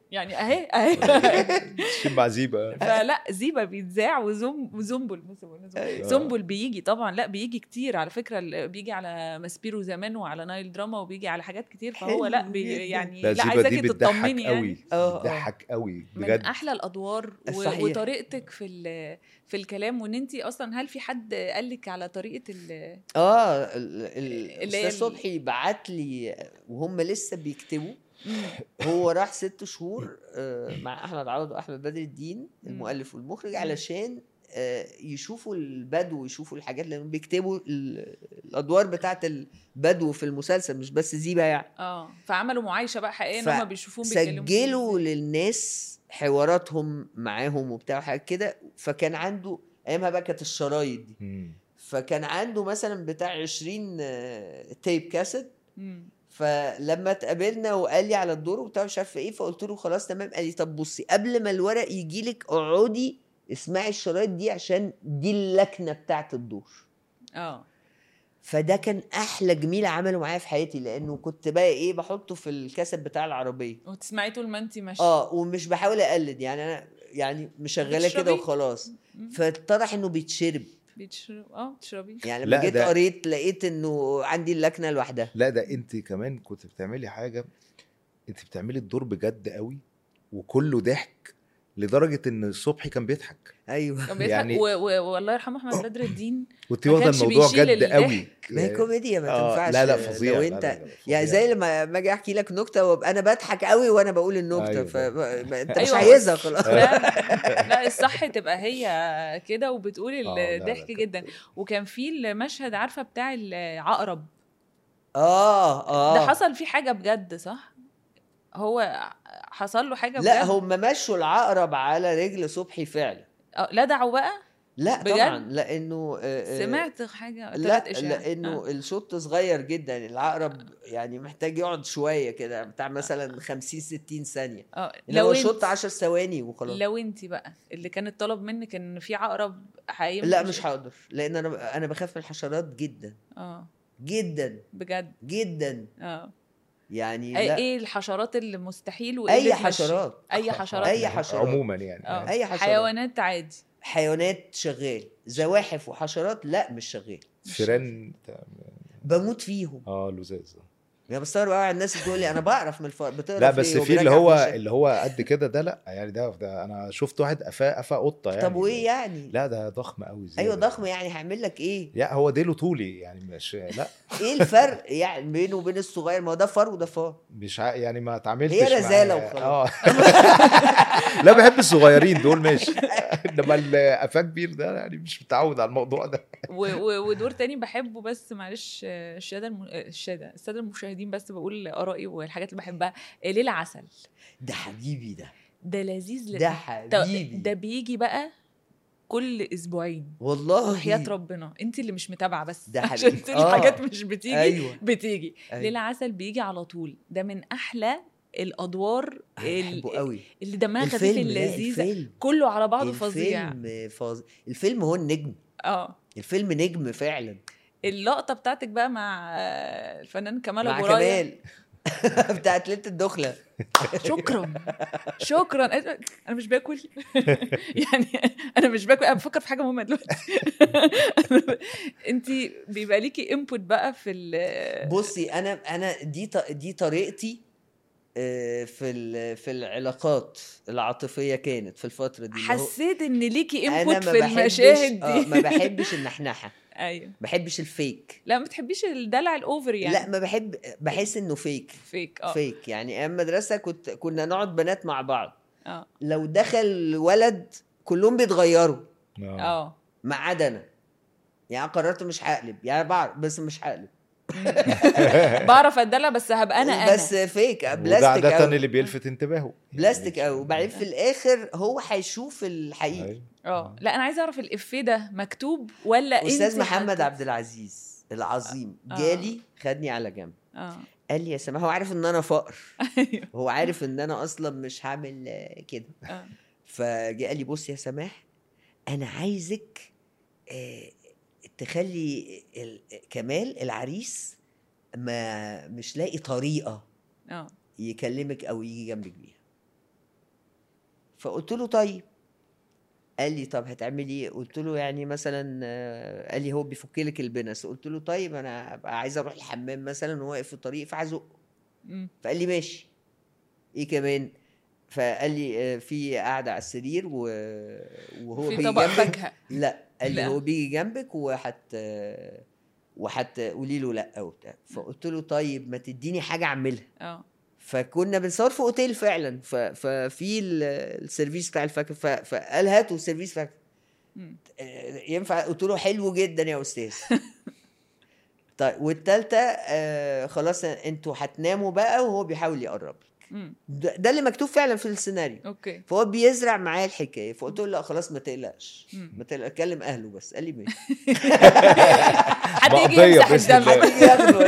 يعني اهي اهي شبع زيبه فلا زيبه بيتذاع وزم وزنبل بص بقول زنبل. أيوة. زنبل بيجي طبعا لا بيجي كتير على فكره ال- بيجي على ماسبيرو زمان وعلى نايل دراما وبيجي على حاجات كتير فهو لا حلو بي جداً. يعني لا لا زيبه دي عايزاكي بتضحك تطمني يعني قوي آه، آه. بتضحك قوي من بجد احلى الادوار و... صحيح. وطريقتك في ال... في الكلام وان انت اصلا هل في حد قال لك على طريقه ال... اه ال- ال- اللي هي الاستاذ ال- صبحي بعت لي وهم لسه بيكتبوا مم. هو راح ست شهور آه، مع احمد عوض واحمد بدر الدين مم. المؤلف والمخرج مم. علشان آه، يشوفوا البدو ويشوفوا الحاجات لانهم بيكتبوا ال- الادوار بتاعت البدو في المسلسل مش بس زيبه يعني اه فعملوا معايشه بقى حقيقيه ان ف- هم بيشوفوهم بيتكلموا سجلوا للناس حواراتهم معاهم وبتاع وحاجات كده فكان عنده ايامها بقى كانت الشرايط دي مم. فكان عنده مثلا بتاع 20 آه، تيب كاسيت مم. فلما اتقابلنا وقال لي على الدور وبتاع مش عارف ايه فقلت له خلاص تمام قال لي طب بصي قبل ما الورق يجي لك اقعدي اسمعي الشرايط دي عشان دي اللكنه بتاعت الدور اه فده كان احلى جميل عمله معايا في حياتي لانه كنت بقى ايه بحطه في الكاسيت بتاع العربيه وتسمعي طول ما انت ماشيه اه ومش بحاول اقلد يعني انا يعني مشغلاه كده بتشربي؟ وخلاص مم. فاتضح انه بيتشرب بتشرب اه تشربي يعني لا، لما جيت ده- قريت لقيت انه عندي اللكنه لوحدها لا ده انت كمان كنت بتعملي حاجه انت بتعملي الدور بجد قوي وكله ضحك لدرجه ان صبحي كان بيضحك ايوه كان بيضحك يعني- و... و... والله يرحمه احمد بدر الدين وانت ما واخده كانش الموضوع بيشيل جد قوي الضحك. ما هي كوميديا ما آه، تنفعش لا لا فظيع لو لا، انت لا، لا، فظيع. يعني زي لما ما اجي احكي لك نكته وابقى انا بضحك قوي وانا بقول النكته أيوة. فانت مش أيوة. عايزها خلاص فعلا. لا الصح تبقى هي كده وبتقول آه، لا، لا، الضحك كانت- جدا وكان في المشهد عارفه بتاع العقرب اه اه ده حصل فيه حاجه بجد صح هو حصل له حاجه لا بجد هم مشوا العقرب على رجل صبحي فعلا آه، لدعوا بقى لا بجد؟ طبعا لانه آه، آه، سمعت حاجه لا طلعت إشاعة. لانه آه. الشوط صغير جدا العقرب يعني محتاج يقعد شويه كده بتاع مثلا 50 60 ثانيه اه لو لو شوط انت 10 ثواني وخلاص لو انت بقى اللي كان الطلب منك ان في عقرب حقيقي لا مش هقدر لان انا انا بخاف من الحشرات جدا اه جدا بجد جدا اه يعني اي لا ايه الحشرات اللي مستحيل وايه اللي اي تمشي؟ حشرات اي حشرات أي حشرات. عموما يعني اه أي حشرات. حيوانات عادي حيوانات شغال زواحف وحشرات لا مش شغال فيران بموت فيهم اه لزاز يعني بستغرب قوي على الناس اللي بتقول لي انا بعرف من الفار بتقرا لا بس ليه في اللي وبيرجع هو وشك؟ اللي هو قد كده ده لا يعني ده, ده انا شفت واحد قفاه قفا قطه يعني طب وايه يعني لا ده ضخم قوي زيادة. ايوه ضخم يعني هعمل لك ايه لا هو ديله طولي يعني مش لا ايه الفرق يعني بينه وبين الصغير ما هو ده فار وده فار مش ع... يعني ما اتعاملتش هي مع- رزالة وخلاص. اه لا بحب الصغيرين دول ماشي انما اللي قفاه كبير ده يعني مش متعود على الموضوع ده و- و- ودور تاني بحبه بس معلش آه، الشهاده الم... آه، الشهاده الساده المشاهدين بس بقول ارائي والحاجات اللي بحبها آه، ليلة عسل ده حبيبي ده ده لذيذ ل... ده طب حبيبي ده بيجي بقى كل اسبوعين والله وحياة ربنا انت اللي مش متابعه بس ده عشان حبيبي. في حاجات آه. مش بتيجي ايوه بتيجي أيوة. ليلة عسل بيجي على طول ده من احلى الادوار ال- بحبه قوي اللي دمها خفيف الفيلم لا اللذيذه الفيلم كله على بعضه فظيع الفيلم فظ... الفيلم هو النجم اه الفيلم نجم فعلا اللقطه بتاعتك بقى مع آه، الفنان كمال مع ابو رايه كمال بتاعت ليله الدخله شكرا شكرا انا مش باكل يعني انا مش باكل انا بفكر في حاجه مهمه دلوقتي انت بيبقى ليكي انبوت بقى في ال بصي انا انا دي ط- دي طريقتي آه، في ال- في العلاقات العاطفيه كانت في الفتره دي اللي هو حسيت ان ليكي انا انبوت ما في بحبش المشاهد آه، دي ما بحبش النحنحه ايوه ما بحبش الفيك لا ما بتحبيش الدلع الاوفر يعني لا ما بحب بحس انه فيك فيك اه فيك يعني ايام مدرسه كنت كنا نقعد بنات مع بعض اه لو دخل ولد كلهم بيتغيروا اه ما عدا انا يعني قررت مش هقلب يعني بعرف بس مش هقلب بعرف اتدلع بس هبقى انا انا بس فيك وده بلاستيك عادة قوي اللي بيلفت انتباهه بلاستيك يعني قوي وبعدين في الاخر هو هيشوف الحقيقه أيوة. اه لا انا عايزه اعرف الافيه ده مكتوب ولا استاذ انت محمد حط- عبد العزيز العظيم آه. جالي خدني على جنب اه قال لي يا سماح هو عارف ان انا فقر ايوه هو عارف ان انا اصلا مش هعمل آه، كده آه. فجاء قال لي بص يا سماح انا عايزك آه، تخلي ال- كمال العريس ما مش لاقي طريقه اه يكلمك او يجي جنبك بيها فقلت له طيب قال لي طب هتعملي ايه قلت له يعني مثلا آه، قال لي هو بيفك لك البنس قلت له طيب انا هبقى عايز اروح الحمام مثلا وهو واقف في الطريق فهزقه مم. فقال لي ماشي ايه كمان فقال لي آه، في قاعده على السرير و... وهو في بيجي طبق جنبك فاكهه لا قال لي لا. هو بيجي جنبك وحت وحت قولي له لا وبتاع فقلت له طيب ما تديني حاجه اعملها اه فكنا بنصور في اوتيل فعلا ف... ففي ال- السيرفيس بتاع الفاكهه ف... فقال هاتوا سيرفيس فاكهه مم. آه، ينفع قلت له حلو جدا يا استاذ طيب والتالتة آه خلاص انتوا هتناموا بقى وهو بيحاول يقرب لك مم. ده, ده اللي مكتوب فعلا في السيناريو اوكي فهو بيزرع معايا الحكايه فقلت له لا خلاص ما تقلقش مم. ما تقلقش كلم اهله بس قال لي ماشي حد يجي مقضية يمسح بإذن الدم الله. يجي ياخده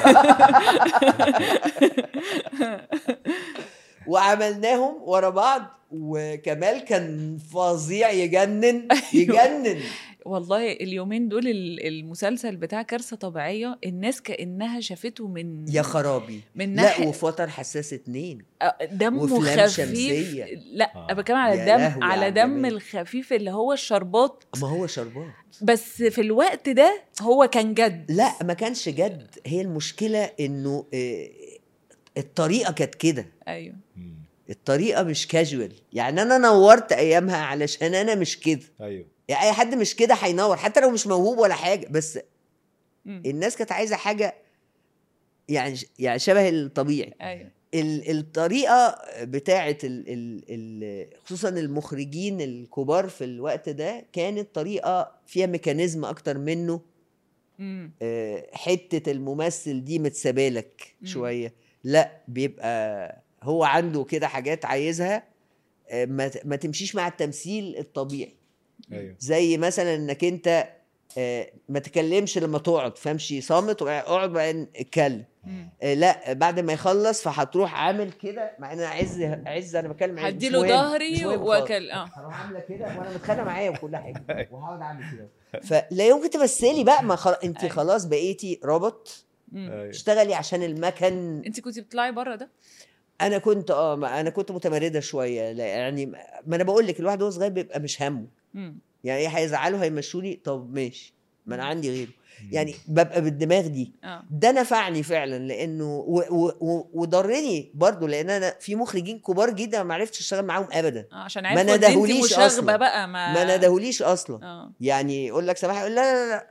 وعملناهم ورا بعض وكمال كان فظيع يجنن يجنن والله اليومين دول ال- المسلسل بتاع كارثه طبيعيه الناس كانها شافته من يا خرابي من لا ناحيه وفي وتر حساس اتنين آه، دمه وفلام خفيف شمسية. لا آه. انا بتكلم على يا الدم لهوي على على دم الجمال. الخفيف اللي هو الشربات ما هو شربات بس في الوقت ده هو كان جد لا ما كانش جد هي المشكله انه آه، الطريقه كانت كده ايوه مم. الطريقه مش كاجوال يعني انا نورت ايامها علشان انا مش كده ايوه يعني اي حد مش كده هينور حتى لو مش موهوب ولا حاجه بس مم. الناس كانت عايزه حاجه يعني يعني شبه الطبيعي ايوه ال- الطريقه بتاعه ال ال ال خصوصا المخرجين الكبار في الوقت ده كانت طريقه فيها ميكانيزم اكتر منه مم. آه، حته الممثل دي متسابالك مم. شويه لا بيبقى هو عنده كده حاجات عايزها آه، ما ت- ما تمشيش مع التمثيل الطبيعي ايوه زي مثلا انك انت آه، ما تكلمش لما تقعد فامشي صامت واقعد بعدين اتكلم مم. آه، لا بعد ما يخلص فهتروح عامل كده مع ان أنا عز عز انا بكلم عز، مش هديله مهم، ظهري مش مهم خالص. واكل اه هروح عامله كده وانا متخانقه معايا وكل حاجه وهقعد اعمل كده فلا يمكن تمثلي بقى ما خلاص انت أيوة. خلاص بقيتي روبوت مم. ايوه اشتغلي عشان المكن انت كنت بتطلعي بره ده انا كنت اه ما انا كنت متمرده شويه لا يعني ما انا بقول لك الواحد وهو صغير بيبقى مش همه مم. يعني ايه هيزعلوا هيمشوني طب ماشي ما انا عندي غيره يعني ببقى بالدماغ دي اه ده نفعني فعلا لانه و- و- و- وضرني برضو لان انا في مخرجين كبار جدا ما عرفتش اشتغل معاهم ابدا آه، عشان ما عرفوا ان انت ندهوليش مشاغبه أصلاً. بقى ما ما ندهوليش اصلا اه يعني يقول لك سماح يقول لا لا لا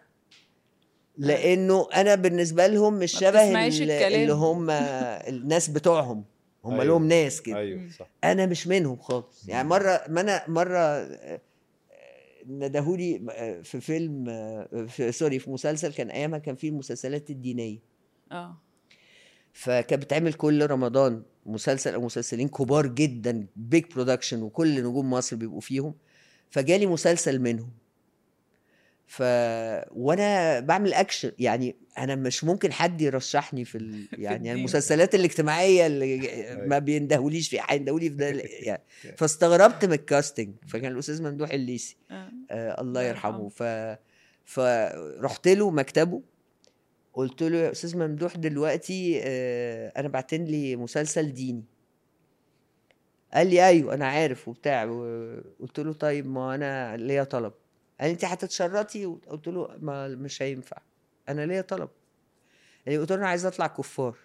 لانه انا بالنسبه لهم مش ما شبه بتسمعيش ال- الكلام. اللي هم الناس بتوعهم هم أيوة. لهم ناس كده ايوه صح انا مش منهم خالص يعني مره ما انا مره آه، ندهولي آه، في فيلم آه، في سوري في مسلسل كان ايامها كان فيه المسلسلات الدينيه اه فكانت بتعمل كل رمضان مسلسل او مسلسلين كبار جدا بيج برودكشن وكل نجوم مصر بيبقوا فيهم فجالي مسلسل منهم ف وانا بعمل اكشن يعني انا مش ممكن حد يرشحني في ال... يعني الدين. المسلسلات الاجتماعيه اللي ما بيندهوليش في هيندهولي في ده يعني فاستغربت من الكاستنج فكان الاستاذ ممدوح الليسي اه آه الله الله يرحمه يرحمه. ف فرحت له مكتبه قلت له يا استاذ ممدوح دلوقتي آه انا بعتين لي مسلسل ديني قال لي ايوه انا عارف وبتاع و- قلت له طيب ما انا ليا طلب قال لي انت هتتشرطي قلت له ما مش هينفع انا ليا طلب يعني قلت له انا عايز اطلع كفار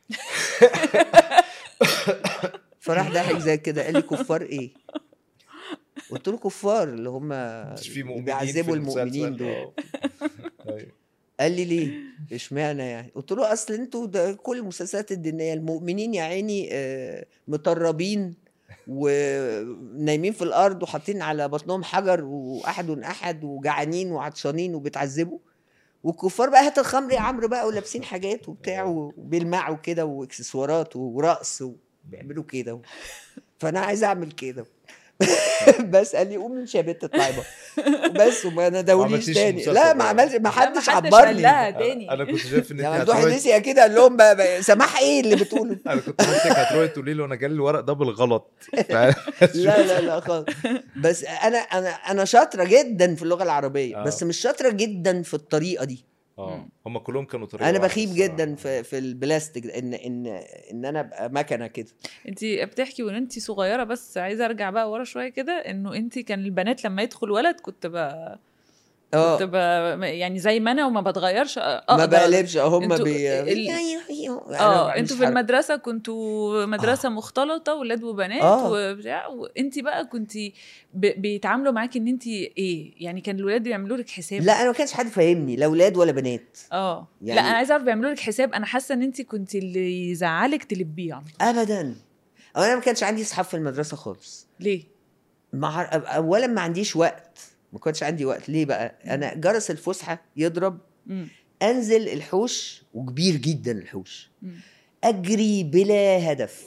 فراح ضحك زي كده قال لي كفار ايه قلت له كفار اللي هم مش في اللي مؤمنين بيعذبوا في المسلسل. المؤمنين دول آه. أيوة. قال لي ليه اشمعنى يعني قلت له اصل انتوا ده كل المسلسلات الدينيه المؤمنين يا عيني آه، مطربين ونايمين في الارض وحاطين على بطنهم حجر واحد احد وجعانين وعطشانين وبيتعذبوا والكفار بقى هات الخمر يا عمرو بقى ولابسين حاجات وبتاع وبيلمعوا كده واكسسوارات ورقص وبيعملوا كده فانا عايز اعمل كده بس قال لي قومي امشي يا بنت اطلعي بقى بس وما ندهوليش عملتيش تاني مسلسل لا ما بقى. عملش ما لا، حدش قال عبرني لها تاني انا كنت شايف ان يا انت ممدوح هتروحي النسي كده قال لهم بقى بقى سماح ايه اللي بتقوله انا كنت حاسسك هتروحي تقولي له انا جالي الورق ده بالغلط لا لا لا خالص بس انا انا انا شاطره جدا في اللغه العربيه آه. بس مش شاطره جدا في الطريقه دي اه هم كلهم كانوا طريقه انا واحدة بخيب الصراحة. جدا في في البلاستيك ده، ان ان ان انا ابقى مكنه كده انت بتحكي وان انت صغيره بس عايزه ارجع بقى ورا شويه كده انه انت كان البنات لما يدخل ولد كنت بقى كنت اه بقى يعني زي ما انا وما بتغيرش ما اقدر بقلبش هم انتوا بي ال- أنا اه ما انتوا بعملش في حركة. المدرسه كنتوا مدرسه مختلطه ولاد وبنات آه. وبتاع وانت بقى كنت بيتعاملوا معاكي ان انت ايه يعني كان الولاد بيعملوا لك حساب لا انا ما كانش حد فاهمني لا اولاد ولا بنات اه يعني- لا انا عايزه اعرف بيعملوا لك حساب انا حاسه ان انت كنت اللي يزعلك تلبيه على طول. ابدا او انا ما كانش عندي اصحاب في المدرسه خالص ليه مع... اولا ما عنديش وقت ما كانش عندي وقت ليه بقى انا جرس الفسحه يضرب مم. انزل الحوش وكبير جدا الحوش مم. اجري بلا هدف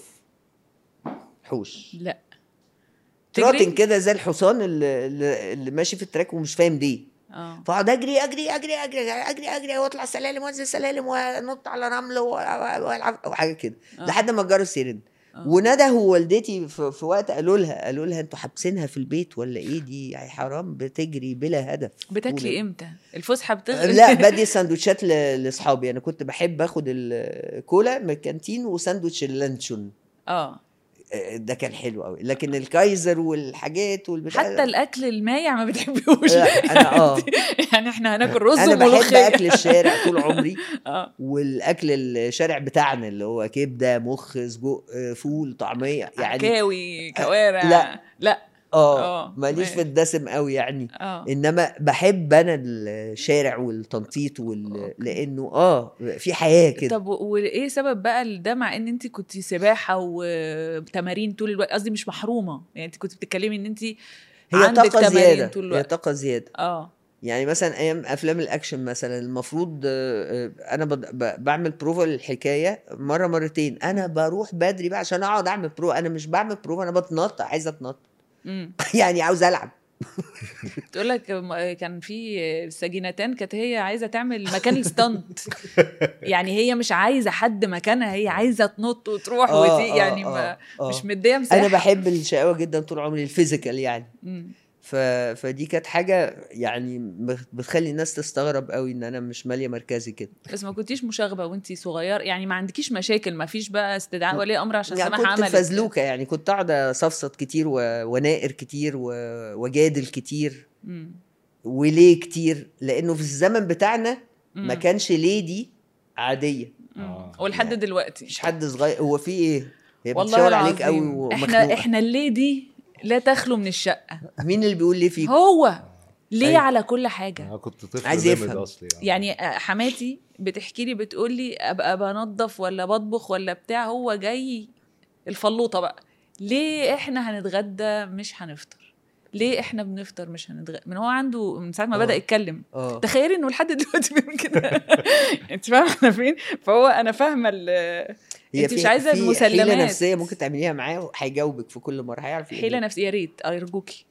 حوش لا تراكن تجري؟ كده زي الحصان اللي, اللي اللي ماشي في التراك ومش فاهم ليه اه فاقعد اجري اجري اجري اجري اجري اجري واطلع سلالم وانزل سلالم وانط على رمل و- والعب وحاجه كده آه. لحد ما الجرس يرن آه. ونده والدتي في, في وقت قالوا لها قالوا لها انتوا حابسينها في البيت ولا ايه دي يعني حرام بتجري بلا هدف بتاكلي طول- امتى الفسحه بتغلي لا بدي سندوتشات ل- لاصحابي انا كنت بحب اخد الكولا من الكانتين وساندوتش اللانشون اه آه، ده كان حلو قوي لكن الكايزر والحاجات والبتاع حتى الاكل المايع ما بتحبيهوش لا، أنا آه. يعني احنا هناكل رز انا بحب وملوخيه اكل الشارع طول عمري اه والاكل الشارع بتاعنا اللي هو كبده مخ سجق آه، فول طعميه يعني عكاوي كوارع لا. لا اه آه، ماليش ماشي. في الدسم قوي يعني اه انما بحب انا الشارع والتنطيط وال... أوكي. لانه اه في حياه كده طب و- وايه سبب بقى ده مع ان انت كنت سباحه وتمارين طول الوقت قصدي مش محرومه يعني انت كنت بتتكلمي ان انت هي عندك طاقه تمارين زياده طول هي الوقت طاقه زياده اه يعني مثلا ايام افلام الاكشن مثلا المفروض آه، آه، انا بد- ب- بعمل بروفا للحكايه مره مرتين انا بروح بدري بقى عشان اقعد اعمل برو انا مش بعمل بروفا انا بتنطط عايزه اتنطط امم يعني عاوز العب تقول لك م- كان في سجينتان كانت هي عايزه تعمل مكان الستانت يعني هي مش عايزه حد مكانها هي عايزه تنط وتروح آه، ودي آه، يعني آه، ما آه. مش مديه مساحه انا بحب الشقاوه جدا طول عمري الفيزيكال يعني مم. ف... فدي كانت حاجه يعني بخ- بتخلي الناس تستغرب قوي ان انا مش ماليه مركزي كده بس ما كنتيش مشاغبه وانت صغير يعني ما عندكيش مشاكل ما فيش بقى استدعاء ولي امر عشان يعني سماح كنت عملت فزلوكه يعني كنت اقعد اصفصت كتير و... ونائر كتير و... وجادل كتير مم. وليه كتير لانه في الزمن بتاعنا ما مم. كانش ليه دي عاديه مم. آه. ولحد يعني دلوقتي مفيش حد صغير هو في ايه هي والله بتشاور عليك قوي العظيم احنا ومخنوقه احنا الليه دي لا تخلو من الشقه مين اللي بيقول ليه فيك هو ليه أيوة. على كل حاجه انا كنت طفل عايز جامد يفهم. اصلي يعني آه، حماتي بتحكي لي بتقول لي ابقى بنظف ولا بطبخ ولا بتاع هو جاي الفلوطه بقى ليه احنا هنتغدى مش هنفطر ليه احنا بنفطر مش هنتغدى من هو عنده من ساعه ما بدا آه. يتكلم اه تخيلي انه لحد دلوقتي بيعمل كده انت فاهمه احنا فين فهو انا فاهمه ال- انت مش عايزة في حيله المسلمات. نفسيه ممكن تعمليها معاه هيجاوبك في كل مره هيعرف يقول حيله لك. نفسيه يا ريت ارجوكي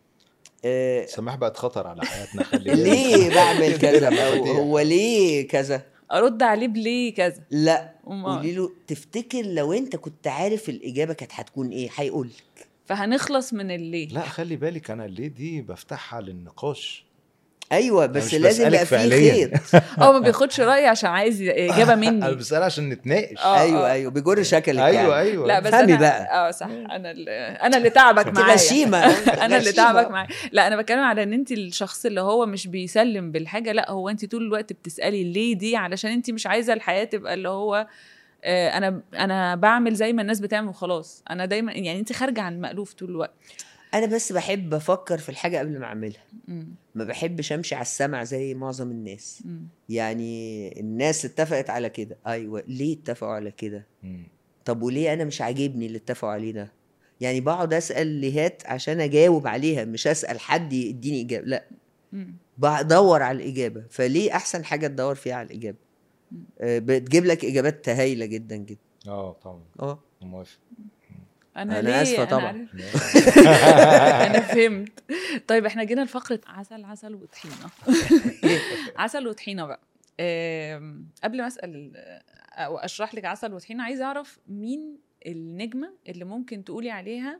آه سماح بقت خطر على حياتنا خلي بالك. ليه بعمل كذا لما أو فتيح. هو ليه كذا ارد عليه بليه كذا لا أمال. قولي له تفتكر لو انت كنت عارف الاجابه كانت هتكون ايه هيقول لك. فهنخلص من الليه لا خلي بالك انا ليه دي بفتحها للنقاش ايوه أنا بس مش لازم بسألك يبقى فيه فعلياً. خير هو ما بياخدش رايي عشان عايز اجابه انا مني بسأل عشان نتناقش آه، ايوه آه. ايوه بيجر شكلك ايوه يعني. ايوه لا بس فهمي انا بقى. اه صح انا اللي انا اللي تعبك انت معايا غشيمه انا اللي غشيمة. تعبك معايا لا انا بتكلم على ان انت الشخص اللي هو مش بيسلم بالحاجه لا هو انت طول الوقت بتسالي ليه دي علشان انت مش عايزه الحياه تبقى اللي هو آه، انا انا بعمل زي ما الناس بتعمل وخلاص انا دايما يعني انت خارجه عن المالوف طول الوقت انا بس بحب افكر في الحاجه قبل ما اعملها مم. ما بحبش امشي على السمع زي معظم الناس مم. يعني الناس اتفقت على كده ايوه ليه اتفقوا على كده مم. طب وليه انا مش عاجبني اللي اتفقوا عليه ده يعني بقعد اسال ليهات عشان اجاوب عليها مش اسال حد يديني اجابه لا مم. بدور على الاجابه فليه احسن حاجه تدور فيها على الاجابه آه، بتجيب لك اجابات هايله جدا جدا اه طبعا اه موافق انا, أنا ليه آسفة طبعاً. عارف- انا فهمت طيب احنا جينا لفقره عسل عسل وطحينه عسل وطحينه بقى آم، قبل ما اسال او اشرح لك عسل وطحينه عايزه اعرف مين النجمه اللي ممكن تقولي عليها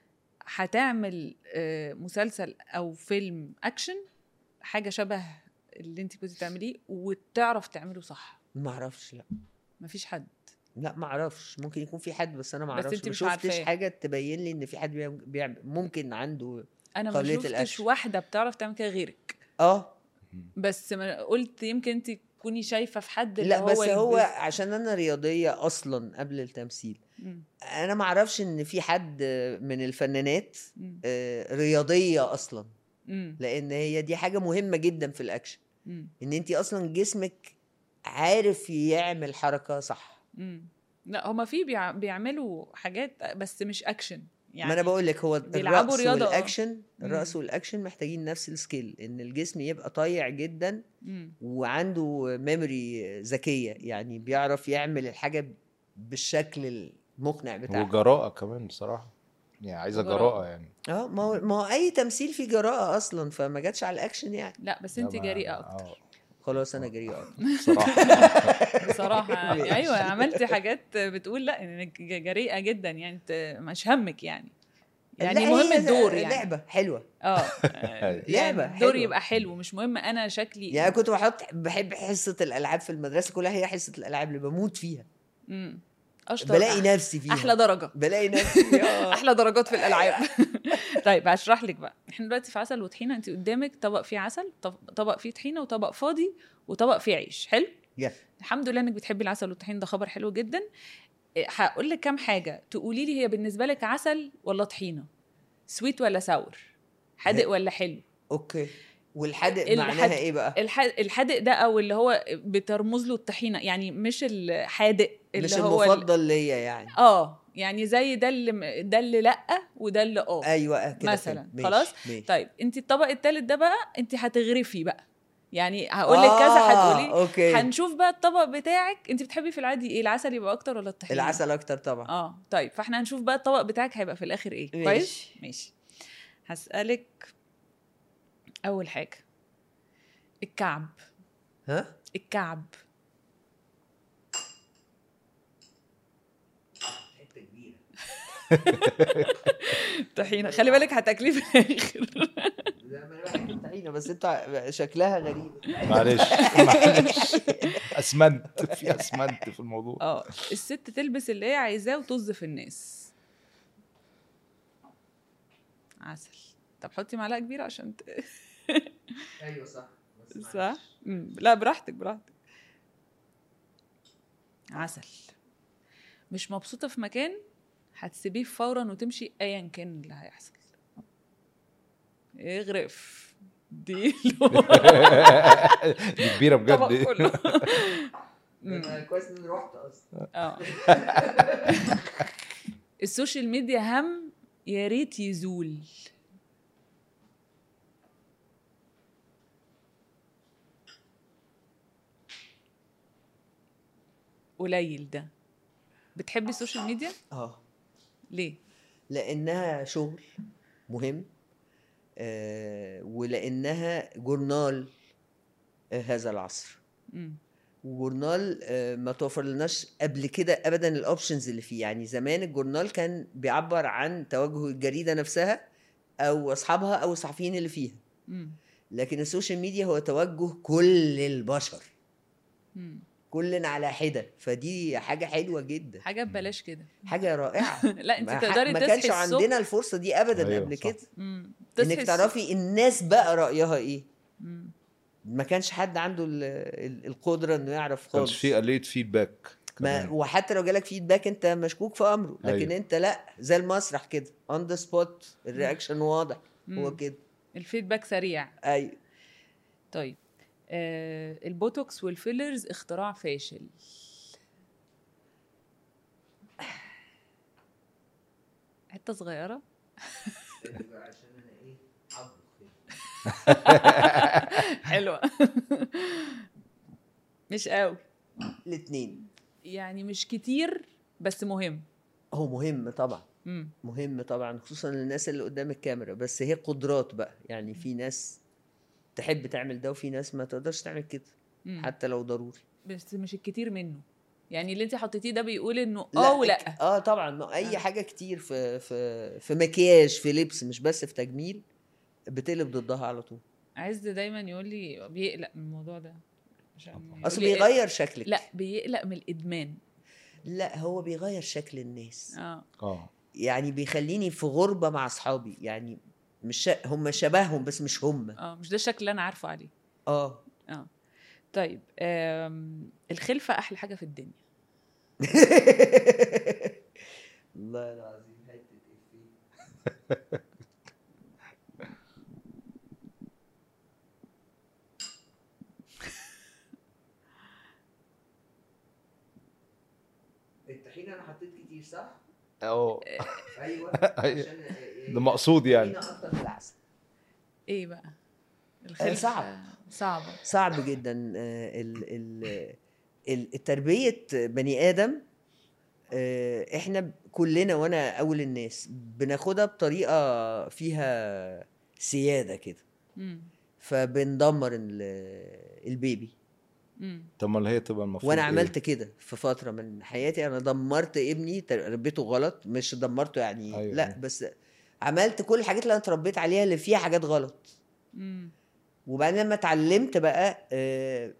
هتعمل آه، مسلسل او فيلم اكشن حاجه شبه اللي انت كنتي بتعمليه وتعرف تعمله صح ما اعرفش لا مفيش حد لا ما اعرفش ممكن يكون في حد بس انا ما بس اعرفش انت ما مش شفتش عارفاه. حاجه تبين لي ان في حد بيعمل- بيعمل ممكن عنده انا ما قابلية شفتش الأكشن. واحده بتعرف تعمل كده غيرك اه بس ما قلت يمكن انت تكوني شايفه في حد اللي لا بس هو البز- عشان انا رياضيه اصلا قبل التمثيل مم. انا ما اعرفش ان في حد من الفنانات مم. آه، رياضيه اصلا مم. لان هي دي حاجه مهمه جدا في الاكشن مم. ان انت اصلا جسمك عارف يعمل حركه صح مم. لا هما في بيع... بيعملوا حاجات بس مش اكشن يعني ما انا بقول لك هو بيلعبوا الرقص رياضة، آه. والاكشن مم. الرقص والاكشن محتاجين نفس السكيل ان الجسم يبقى طايع جدا مم. وعنده ميموري ذكيه يعني بيعرف يعمل الحاجه بالشكل المقنع بتاعها وجراءه كمان بصراحه يعني عايزه وجراءة. جراءه يعني اه ما هو ما هو اي تمثيل فيه جراءه اصلا فما جاتش على الاكشن يعني لا بس لا انت ما- جريئه اكتر آه، خلاص انا جريئه أكتر. بصراحه بصراحه يعني ماشي. ايوه عملتي حاجات بتقول لا انك جريئه جدا يعني انت مش همك يعني يعني لا، مهم هي الدور يعني لعبه حلوه اه لعبة يعني الدور حلوة. يبقى حلو مش مهم انا شكلي يعني أنا كنت بحط بحب حصه الالعاب في المدرسه كلها هي حصه الالعاب اللي بموت فيها مم. اشطر بلاقي أح- نفسي فيها احلى درجه بلاقي نفسي فيها احلى درجات في الالعاب طيب هشرح لك بقى احنا دلوقتي في عسل وطحينه انت قدامك طبق فيه عسل طب- طبق فيه طحينه وطبق فاضي وطبق فيه عيش حلو يا. الحمد لله انك بتحبي العسل والطحين ده خبر حلو جدا إيه، هقول لك كام حاجه تقولي لي هي بالنسبه لك عسل ولا طحينه سويت ولا ساور حادق ولا حلو اوكي والحادق الحد- معناها ايه بقى الح... الحادق ده او اللي هو بترمز له الطحينه يعني مش الحادق اللي مش هو ال- المفضل ليا يعني اه يعني زي ده اللي م- ده اللي لا وده اللي اه ايوه كده مثلاً. فهمت. ماشي، خلاص؟ ماشي. طيب انت الطبق التالت ده بقى انت هتغرفي بقى يعني هقول لك كذا هتقولي اوكي هنشوف بقى الطبق بتاعك انت بتحبي في العادي ايه العسل يبقى اكتر ولا الطحينه العسل اكتر طبعا اه طيب فاحنا هنشوف بقى الطبق بتاعك هيبقى في الاخر ايه ماشي. كويس ماشي هسألك اول حاجه الكعب ها الكعب حته كبيره طحينه خلي بالك هتاكليه في الاخر لا ما انا بحب الطحينه بس انت شكلها غريب معلش معلش اسمنت في اسمنت في الموضوع اه الست تلبس اللي هي عايزاه وطز في الناس عسل طب حطي معلقه كبيره عشان ت... ايوه صح بس صح مم. لا براحتك براحتك عسل مش مبسوطه في مكان هتسيبيه فورا وتمشي ايا كان اللي هيحصل اغرف دي دي كبيره الطبق بجد كله مم. أنا كويس اني رحت اصلا اه السوشيال ميديا هم يا ريت يزول قليل ده بتحبي السوشيال ميديا اه ليه لانها شغل مهم آه ولانها جورنال آه هذا العصر مم. وجورنال آه، ما توفر لناش قبل كده ابدا الاوبشنز اللي فيه يعني زمان الجورنال كان بيعبر عن توجه الجريده نفسها او اصحابها او الصحفيين اللي فيها مم. لكن السوشيال ميديا هو توجه كل البشر مم. كلنا على حده فدي حاجه حلوه جدا حاجه ببلاش كده حاجه رائعه لا انت ما ح- تقدري ما تصحي كانش الصبح عندنا الفرصه دي ابدا أيوة، قبل صح. كده مم. تصحي انك الصبح. تعرفي الناس بقى رايها ايه مم. ما كانش حد عنده ال- ال- القدره انه يعرف كانش خالص في آلية فيدباك ما كمان. وحتى لو جالك فيدباك انت مشكوك في امره لكن أيوة. انت لا زي المسرح كده اون ذا سبوت الرياكشن واضح هو مم. كده الفيدباك سريع ايوه طيب آه البوتوكس والفيلرز اختراع فاشل حته صغيره عشان انا ايه حلوه مش قوي الاثنين يعني مش كتير بس مهم هو مهم طبعا مم. مهم طبعا خصوصا للناس اللي قدام الكاميرا بس هي قدرات بقى يعني في ناس تحب تعمل ده وفي ناس ما تقدرش تعمل كده مم. حتى لو ضروري بس مش الكتير منه يعني اللي انت حطيتيه ده بيقول انه اه ولا اه طبعا ما اي آه. حاجه كتير في في في مكياج في لبس مش بس في تجميل بتقلب ضدها على طول عز دايما يقول لي بيقلق من الموضوع ده عشان يقول اصل لي- بيغير شكلك لا بيقلق من الادمان لا هو بيغير شكل الناس اه اه يعني بيخليني في غربه مع اصحابي يعني مش ش... هم شبههم بس مش هم اه مش ده الشكل اللي انا عارفه عليه اه اه طيب آم، الخلفه احلى حاجه في الدنيا والله العظيم حته إفيه. الطحينه انا حطيت كتير صح؟ اه ايوه أيوة. عشان ده مقصود يعني الطحينة اكتر من العسل ايه بقى الخلفه صعب. صعبه صعب جدا آه، ال ال ال- التربية بني آدم آه، احنا كلنا وانا اول الناس بناخدها بطريقة فيها سيادة كده امم فبندمر ال- البيبي امم طب ما هي تبقى المفروض وانا إيه؟ عملت كده في فترة من حياتي انا دمرت ابني تربيته غلط مش دمرته يعني أيوة، لا أيوة. بس عملت كل الحاجات اللي انا اتربيت عليها اللي فيها حاجات غلط امم وبعدين لما اتعلمت بقى آه،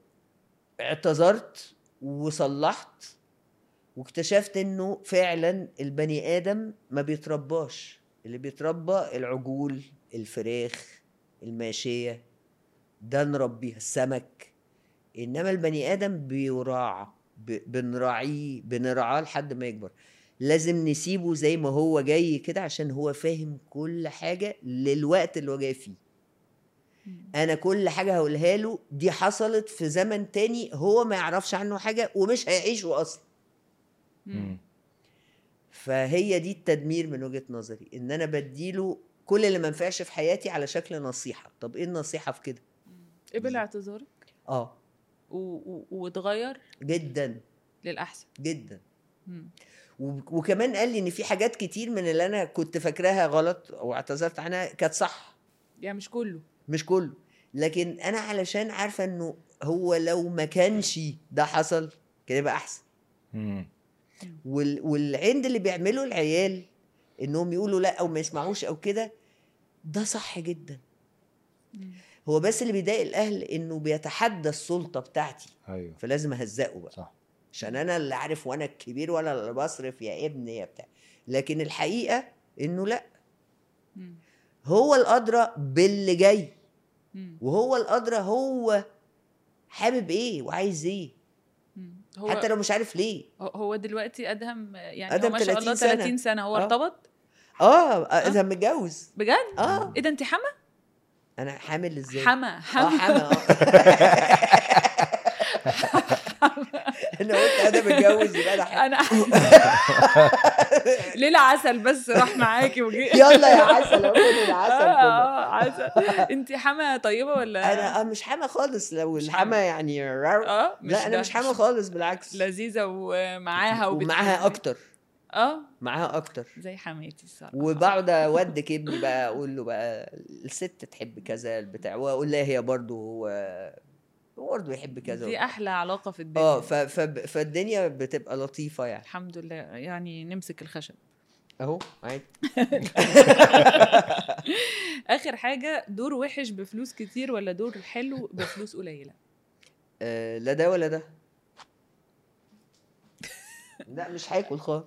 اعتذرت وصلحت واكتشفت انه فعلا البني ادم ما بيترباش اللي بيتربى العجول الفراخ الماشيه ده نربيها السمك انما البني ادم بيراعى ب- بنراعيه بنرعاه لحد ما يكبر لازم نسيبه زي ما هو جاي كده عشان هو فاهم كل حاجه للوقت اللي هو جاي فيه انا كل حاجه هقولها له دي حصلت في زمن تاني هو ما يعرفش عنه حاجه ومش هيعيشه اصلا مم. فهي دي التدمير من وجهه نظري ان انا بديله كل اللي ما ينفعش في حياتي على شكل نصيحه طب ايه النصيحه في كده قبل اعتذارك اه و- و- واتغير جدا للاحسن جدا مم. و- وكمان قال لي ان في حاجات كتير من اللي انا كنت فاكراها غلط او اعتذرت عنها كانت صح يعني مش كله مش كله لكن انا علشان عارفه انه هو لو ما كانش ده حصل كان يبقى احسن مم. وال... والعند اللي بيعمله العيال انهم يقولوا لا او ما يسمعوش او كده ده صح جدا مم. هو بس اللي بيضايق الاهل انه بيتحدى السلطه بتاعتي ايوه فلازم اهزقه بقى صح عشان انا اللي عارف وانا الكبير وانا اللي بصرف يا ابني يا بتاع لكن الحقيقه انه لا مم. هو الادرى باللي جاي مم. وهو الادرى هو حابب ايه وعايز ايه مم. هو حتى لو مش عارف ليه هو- هو دلوقتي ادهم يعني أدهم هو ما شاء الله 30 سنة. 30 سنه هو آه. ارتبط اه اذا متجوز بجد اه ايه ده انت حما انا حامل ازاي حما اه حما حما اه انا قلت انا متجوز يبقى انا حامل انا ليلة عسل بس راح معاكي وجي يلا يا عسل خد العسل اه كله اه عسل انت حما طيبه ولا انا اه مش حما خالص لو مش الحما حما. يعني راو. اه لا انا ده. مش حما خالص بالعكس لذيذه ومعاها وبت- ومعاها اكتر اه معاها اكتر زي حماتي الصراحه وبقعد اودك ابني بقى اقول له بقى الست تحب كذا البتاع واقول لها هي برضه هو هو برضه يحب كذا دي احلى علاقه في الدنيا اه ف... ف... فالدنيا بتبقى لطيفه يعني الحمد لله يعني نمسك الخشب اهو عادي اخر حاجه دور وحش بفلوس كتير ولا دور حلو بفلوس قليله آه لا ده ولا ده لا مش هاكل خالص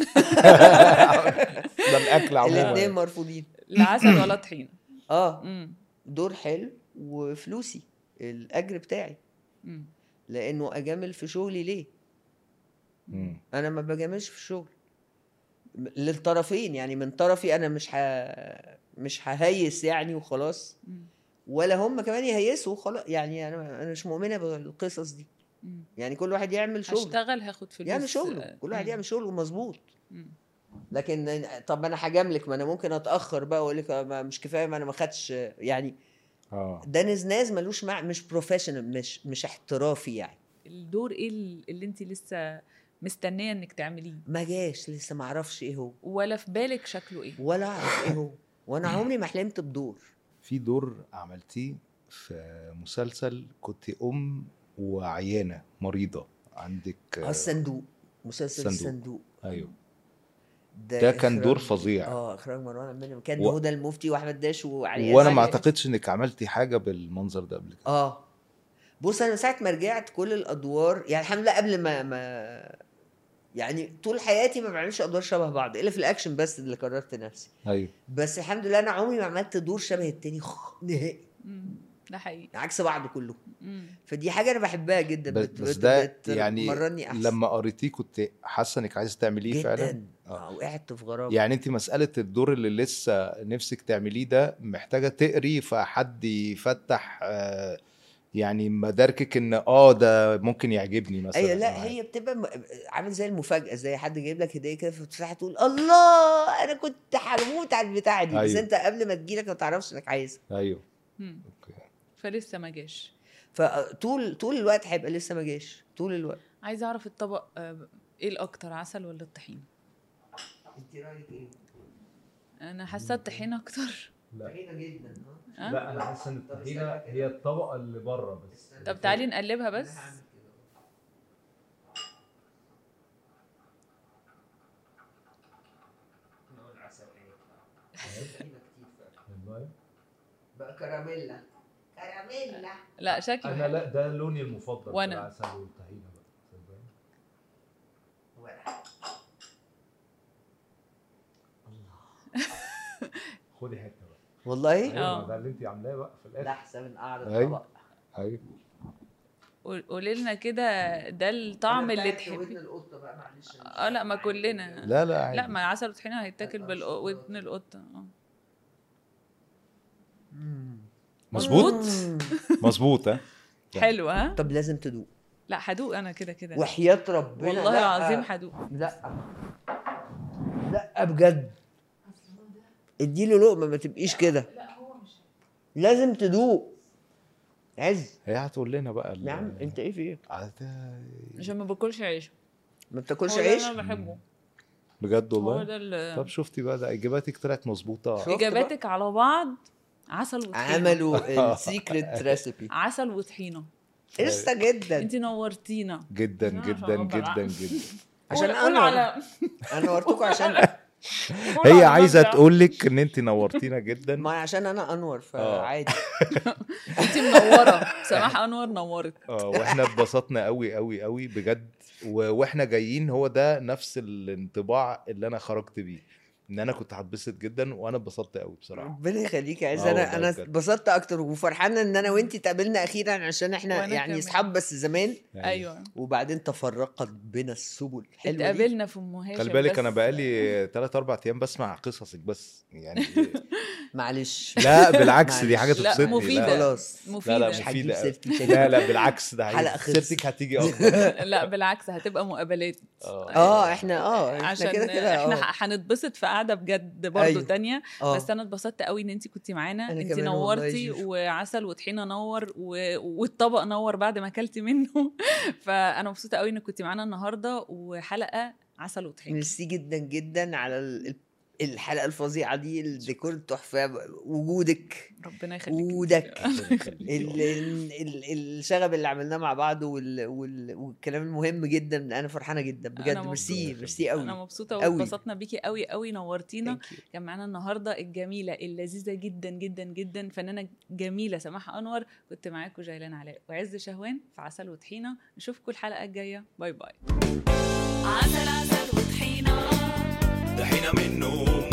ده الاكل الاثنين عموما مرفوضين لا عسل ولا طحينه اه امم دور حلو وفلوسي الاجر بتاعي امم لانه اجامل في شغلي ليه مم. انا ما بجاملش في الشغل م- للطرفين يعني من طرفي انا مش ه... مش ههيس يعني وخلاص أمم. ولا هم كمان يهيسوا وخلاص يعني انا انا مش مؤمنه بالقصص دي أمم. يعني كل واحد يعمل شغل هشتغل هاخد فلوس يعمل شغله كل واحد أمم. يعمل شغله مظبوط أمم. لكن طب انا هجاملك ما انا ممكن اتاخر بقى واقول لك ما- مش كفايه ما انا ما خدتش يعني اه ده نزناز ملوش مع مش بروفيشنال مش مش احترافي يعني الدور ايه ال- اللي انت لسه مستنيه انك تعمليه ما جاش لسه ما اعرفش ايه هو ولا في بالك شكله ايه ولا اعرف ايه هو وانا عمري ما حلمت بدور في دور عملتيه في مسلسل كنت ام وعيانه مريضه عندك اه الصندوق مسلسل صندوق. الصندوق ايوه ده كان إخراج- دور فظيع. اه اخراج مروان عبد كان و- هدى المفتي واحمد داش وعلي وانا ما ياسين. اعتقدش انك عملتي حاجه بالمنظر ده قبل كده اه بص انا من ساعه ما رجعت كل الادوار يعني الحمد لله قبل ما ما يعني طول حياتي ما بعملش ادوار شبه بعض الا في الاكشن بس اللي قررت نفسي ايوه بس الحمد لله انا عمري ما عملت دور شبه التاني خ- نهائي مم. ده حقيقي عكس بعض كله مم. فدي حاجه انا بحبها جدا بس, بت- بس بت- ده بت- يعني بتمرني احسن لما قريتيه كنت حاسه انك عايزه تعمليه فعلا جدا آه. اه وقعت في غرام يعني انت مساله الدور اللي لسه نفسك تعمليه ده محتاجه تقري فحد يفتح آه، يعني مداركك ان اه ده ممكن يعجبني مثلا ايوه أو لا حاجة. هي بتبقى م- عامل زي المفاجاه زي حد جايب لك هديه كده فتفتحها تقول الله انا كنت هموت على البتاعه دي بس أيوة. انت قبل ما تجيلك ما تعرفش انك عايزها ايوه مم. اوكي فلسه ما جاش فطول طول الوقت هيبقى لسه ما جاش طول الوقت عايزه اعرف الطبق آه، ايه الاكتر عسل ولا الطحينه انت رايك ايه؟ انا حاسه الطحينه اكتر طحينه جدا أه؟ لا انا حاسس ان الطحينه هي الطبقه اللي بره بس طب تعالي نقلبها بس بقى كراميلا كراميلا لا شكله انا لا ده لوني المفضل وأنا. في العسل والطحينه بقى تصدقني؟ خدي حته بقى والله آه. ايوه ده اللي انت عاملاه بقى في الاخر لحسه من اعرض أيوة. طبق ايوه قول- قولي لنا كده ده الطعم أنا اللي بتاعت ودن تحبيه القطه بقى معلش أنا مش اه لا ما كلنا لا لا عادي لا ما العسل والطحينه هيتاكل بالودن القطه اه مظبوط مم. مظبوط ها حلو ها طب لازم تدوق لا هدوق انا كده كده وحياة ربنا والله لأ. العظيم هدوق لا لا بجد اديله لقمه ما تبقيش كده لازم تدوق عز هي هتقول لنا بقى ال- يا عم انت ايه في ايه عاد- عشان ما باكلش عيش ما بتاكلش هو ده عيش اللي انا بحبه بجد هو والله ده ال- طب شفتي بقى ده اجاباتك طلعت مظبوطه شفت اجاباتك على بعض عسل وطحينه عملوا السيكريت ريسيبي عسل وطحينه قشطه جدا انت نورتينا جدا عشان جدا أبقى جدا بقى. جدا عشان قول- قول أنور. على انا ورتكم عشان قول هي على عايزه مبدأ. تقول لك ان انت نورتينا جدا ما عشان انا انور فعادي انت منوره سماح انور نورت اه واحنا اتبسطنا قوي قوي قوي بجد و- واحنا جايين هو ده نفس الانطباع اللي انا خرجت بيه ان انا كنت هتبسط جدا وانا اتبسطت قوي بصراحه ربنا يخليك يا عز آه انا والله انا بجد. اتبسطت اكتر وفرحانه ان انا وانتي اتقابلنا اخيرا عشان احنا وأنا يعني كمان. اصحاب بس زمان ايوه وبعدين تفرقت بنا السبل حلوه دي اتقابلنا في ام هاشم خلي بالك بس- انا بقالي 3 4 ايام بسمع قصصك بس يعني معلش لا بالعكس دي حاجه معلش. لا، تبسطني مفيدة. خلاص لا مفيده لا مش هجيب مفيدة أوي. سيرتي تاني لا لا بالعكس ده حلقة هي- خلصت. سيرتك هتيجي اكتر لا بالعكس هتبقى مقابلات اه اه احنا اه احنا عشان كده كده احنا اه ح- هنتبسط في قعده بجد برضو أيوة. تانية اه بس انا اتبسطت قوي ان انت كنتي معانا أنا انت كمان والله نورتي يا جيجو. وعسل وطحينه نور و... والطبق نور بعد ما اكلتي منه فانا مبسوطه قوي انك كنتي معانا النهارده وحلقه عسل وطحينه ميرسي جدا جدا على ال- الحلقه الفظيعه دي الديكور تحفه وجودك ربنا يخليك وجودك ال- ال- ال- الشغب اللي عملناه مع بعض وال... وال... والكلام المهم جدا انا فرحانه جدا بجد أنا ميرسي مبسوطة. ميرسي قوي انا مبسوطه قوي. واتبسطنا بيكي قوي قوي نورتينا Thank you. كان معانا النهارده الجميله اللذيذه جدا جدا جدا فنانه جميله سماح انور كنت معاكم جيلان علاء وعز شهوان في عسل وطحينه نشوفكم الحلقه الجايه باي باي عسل عسل وطحينة دحين منه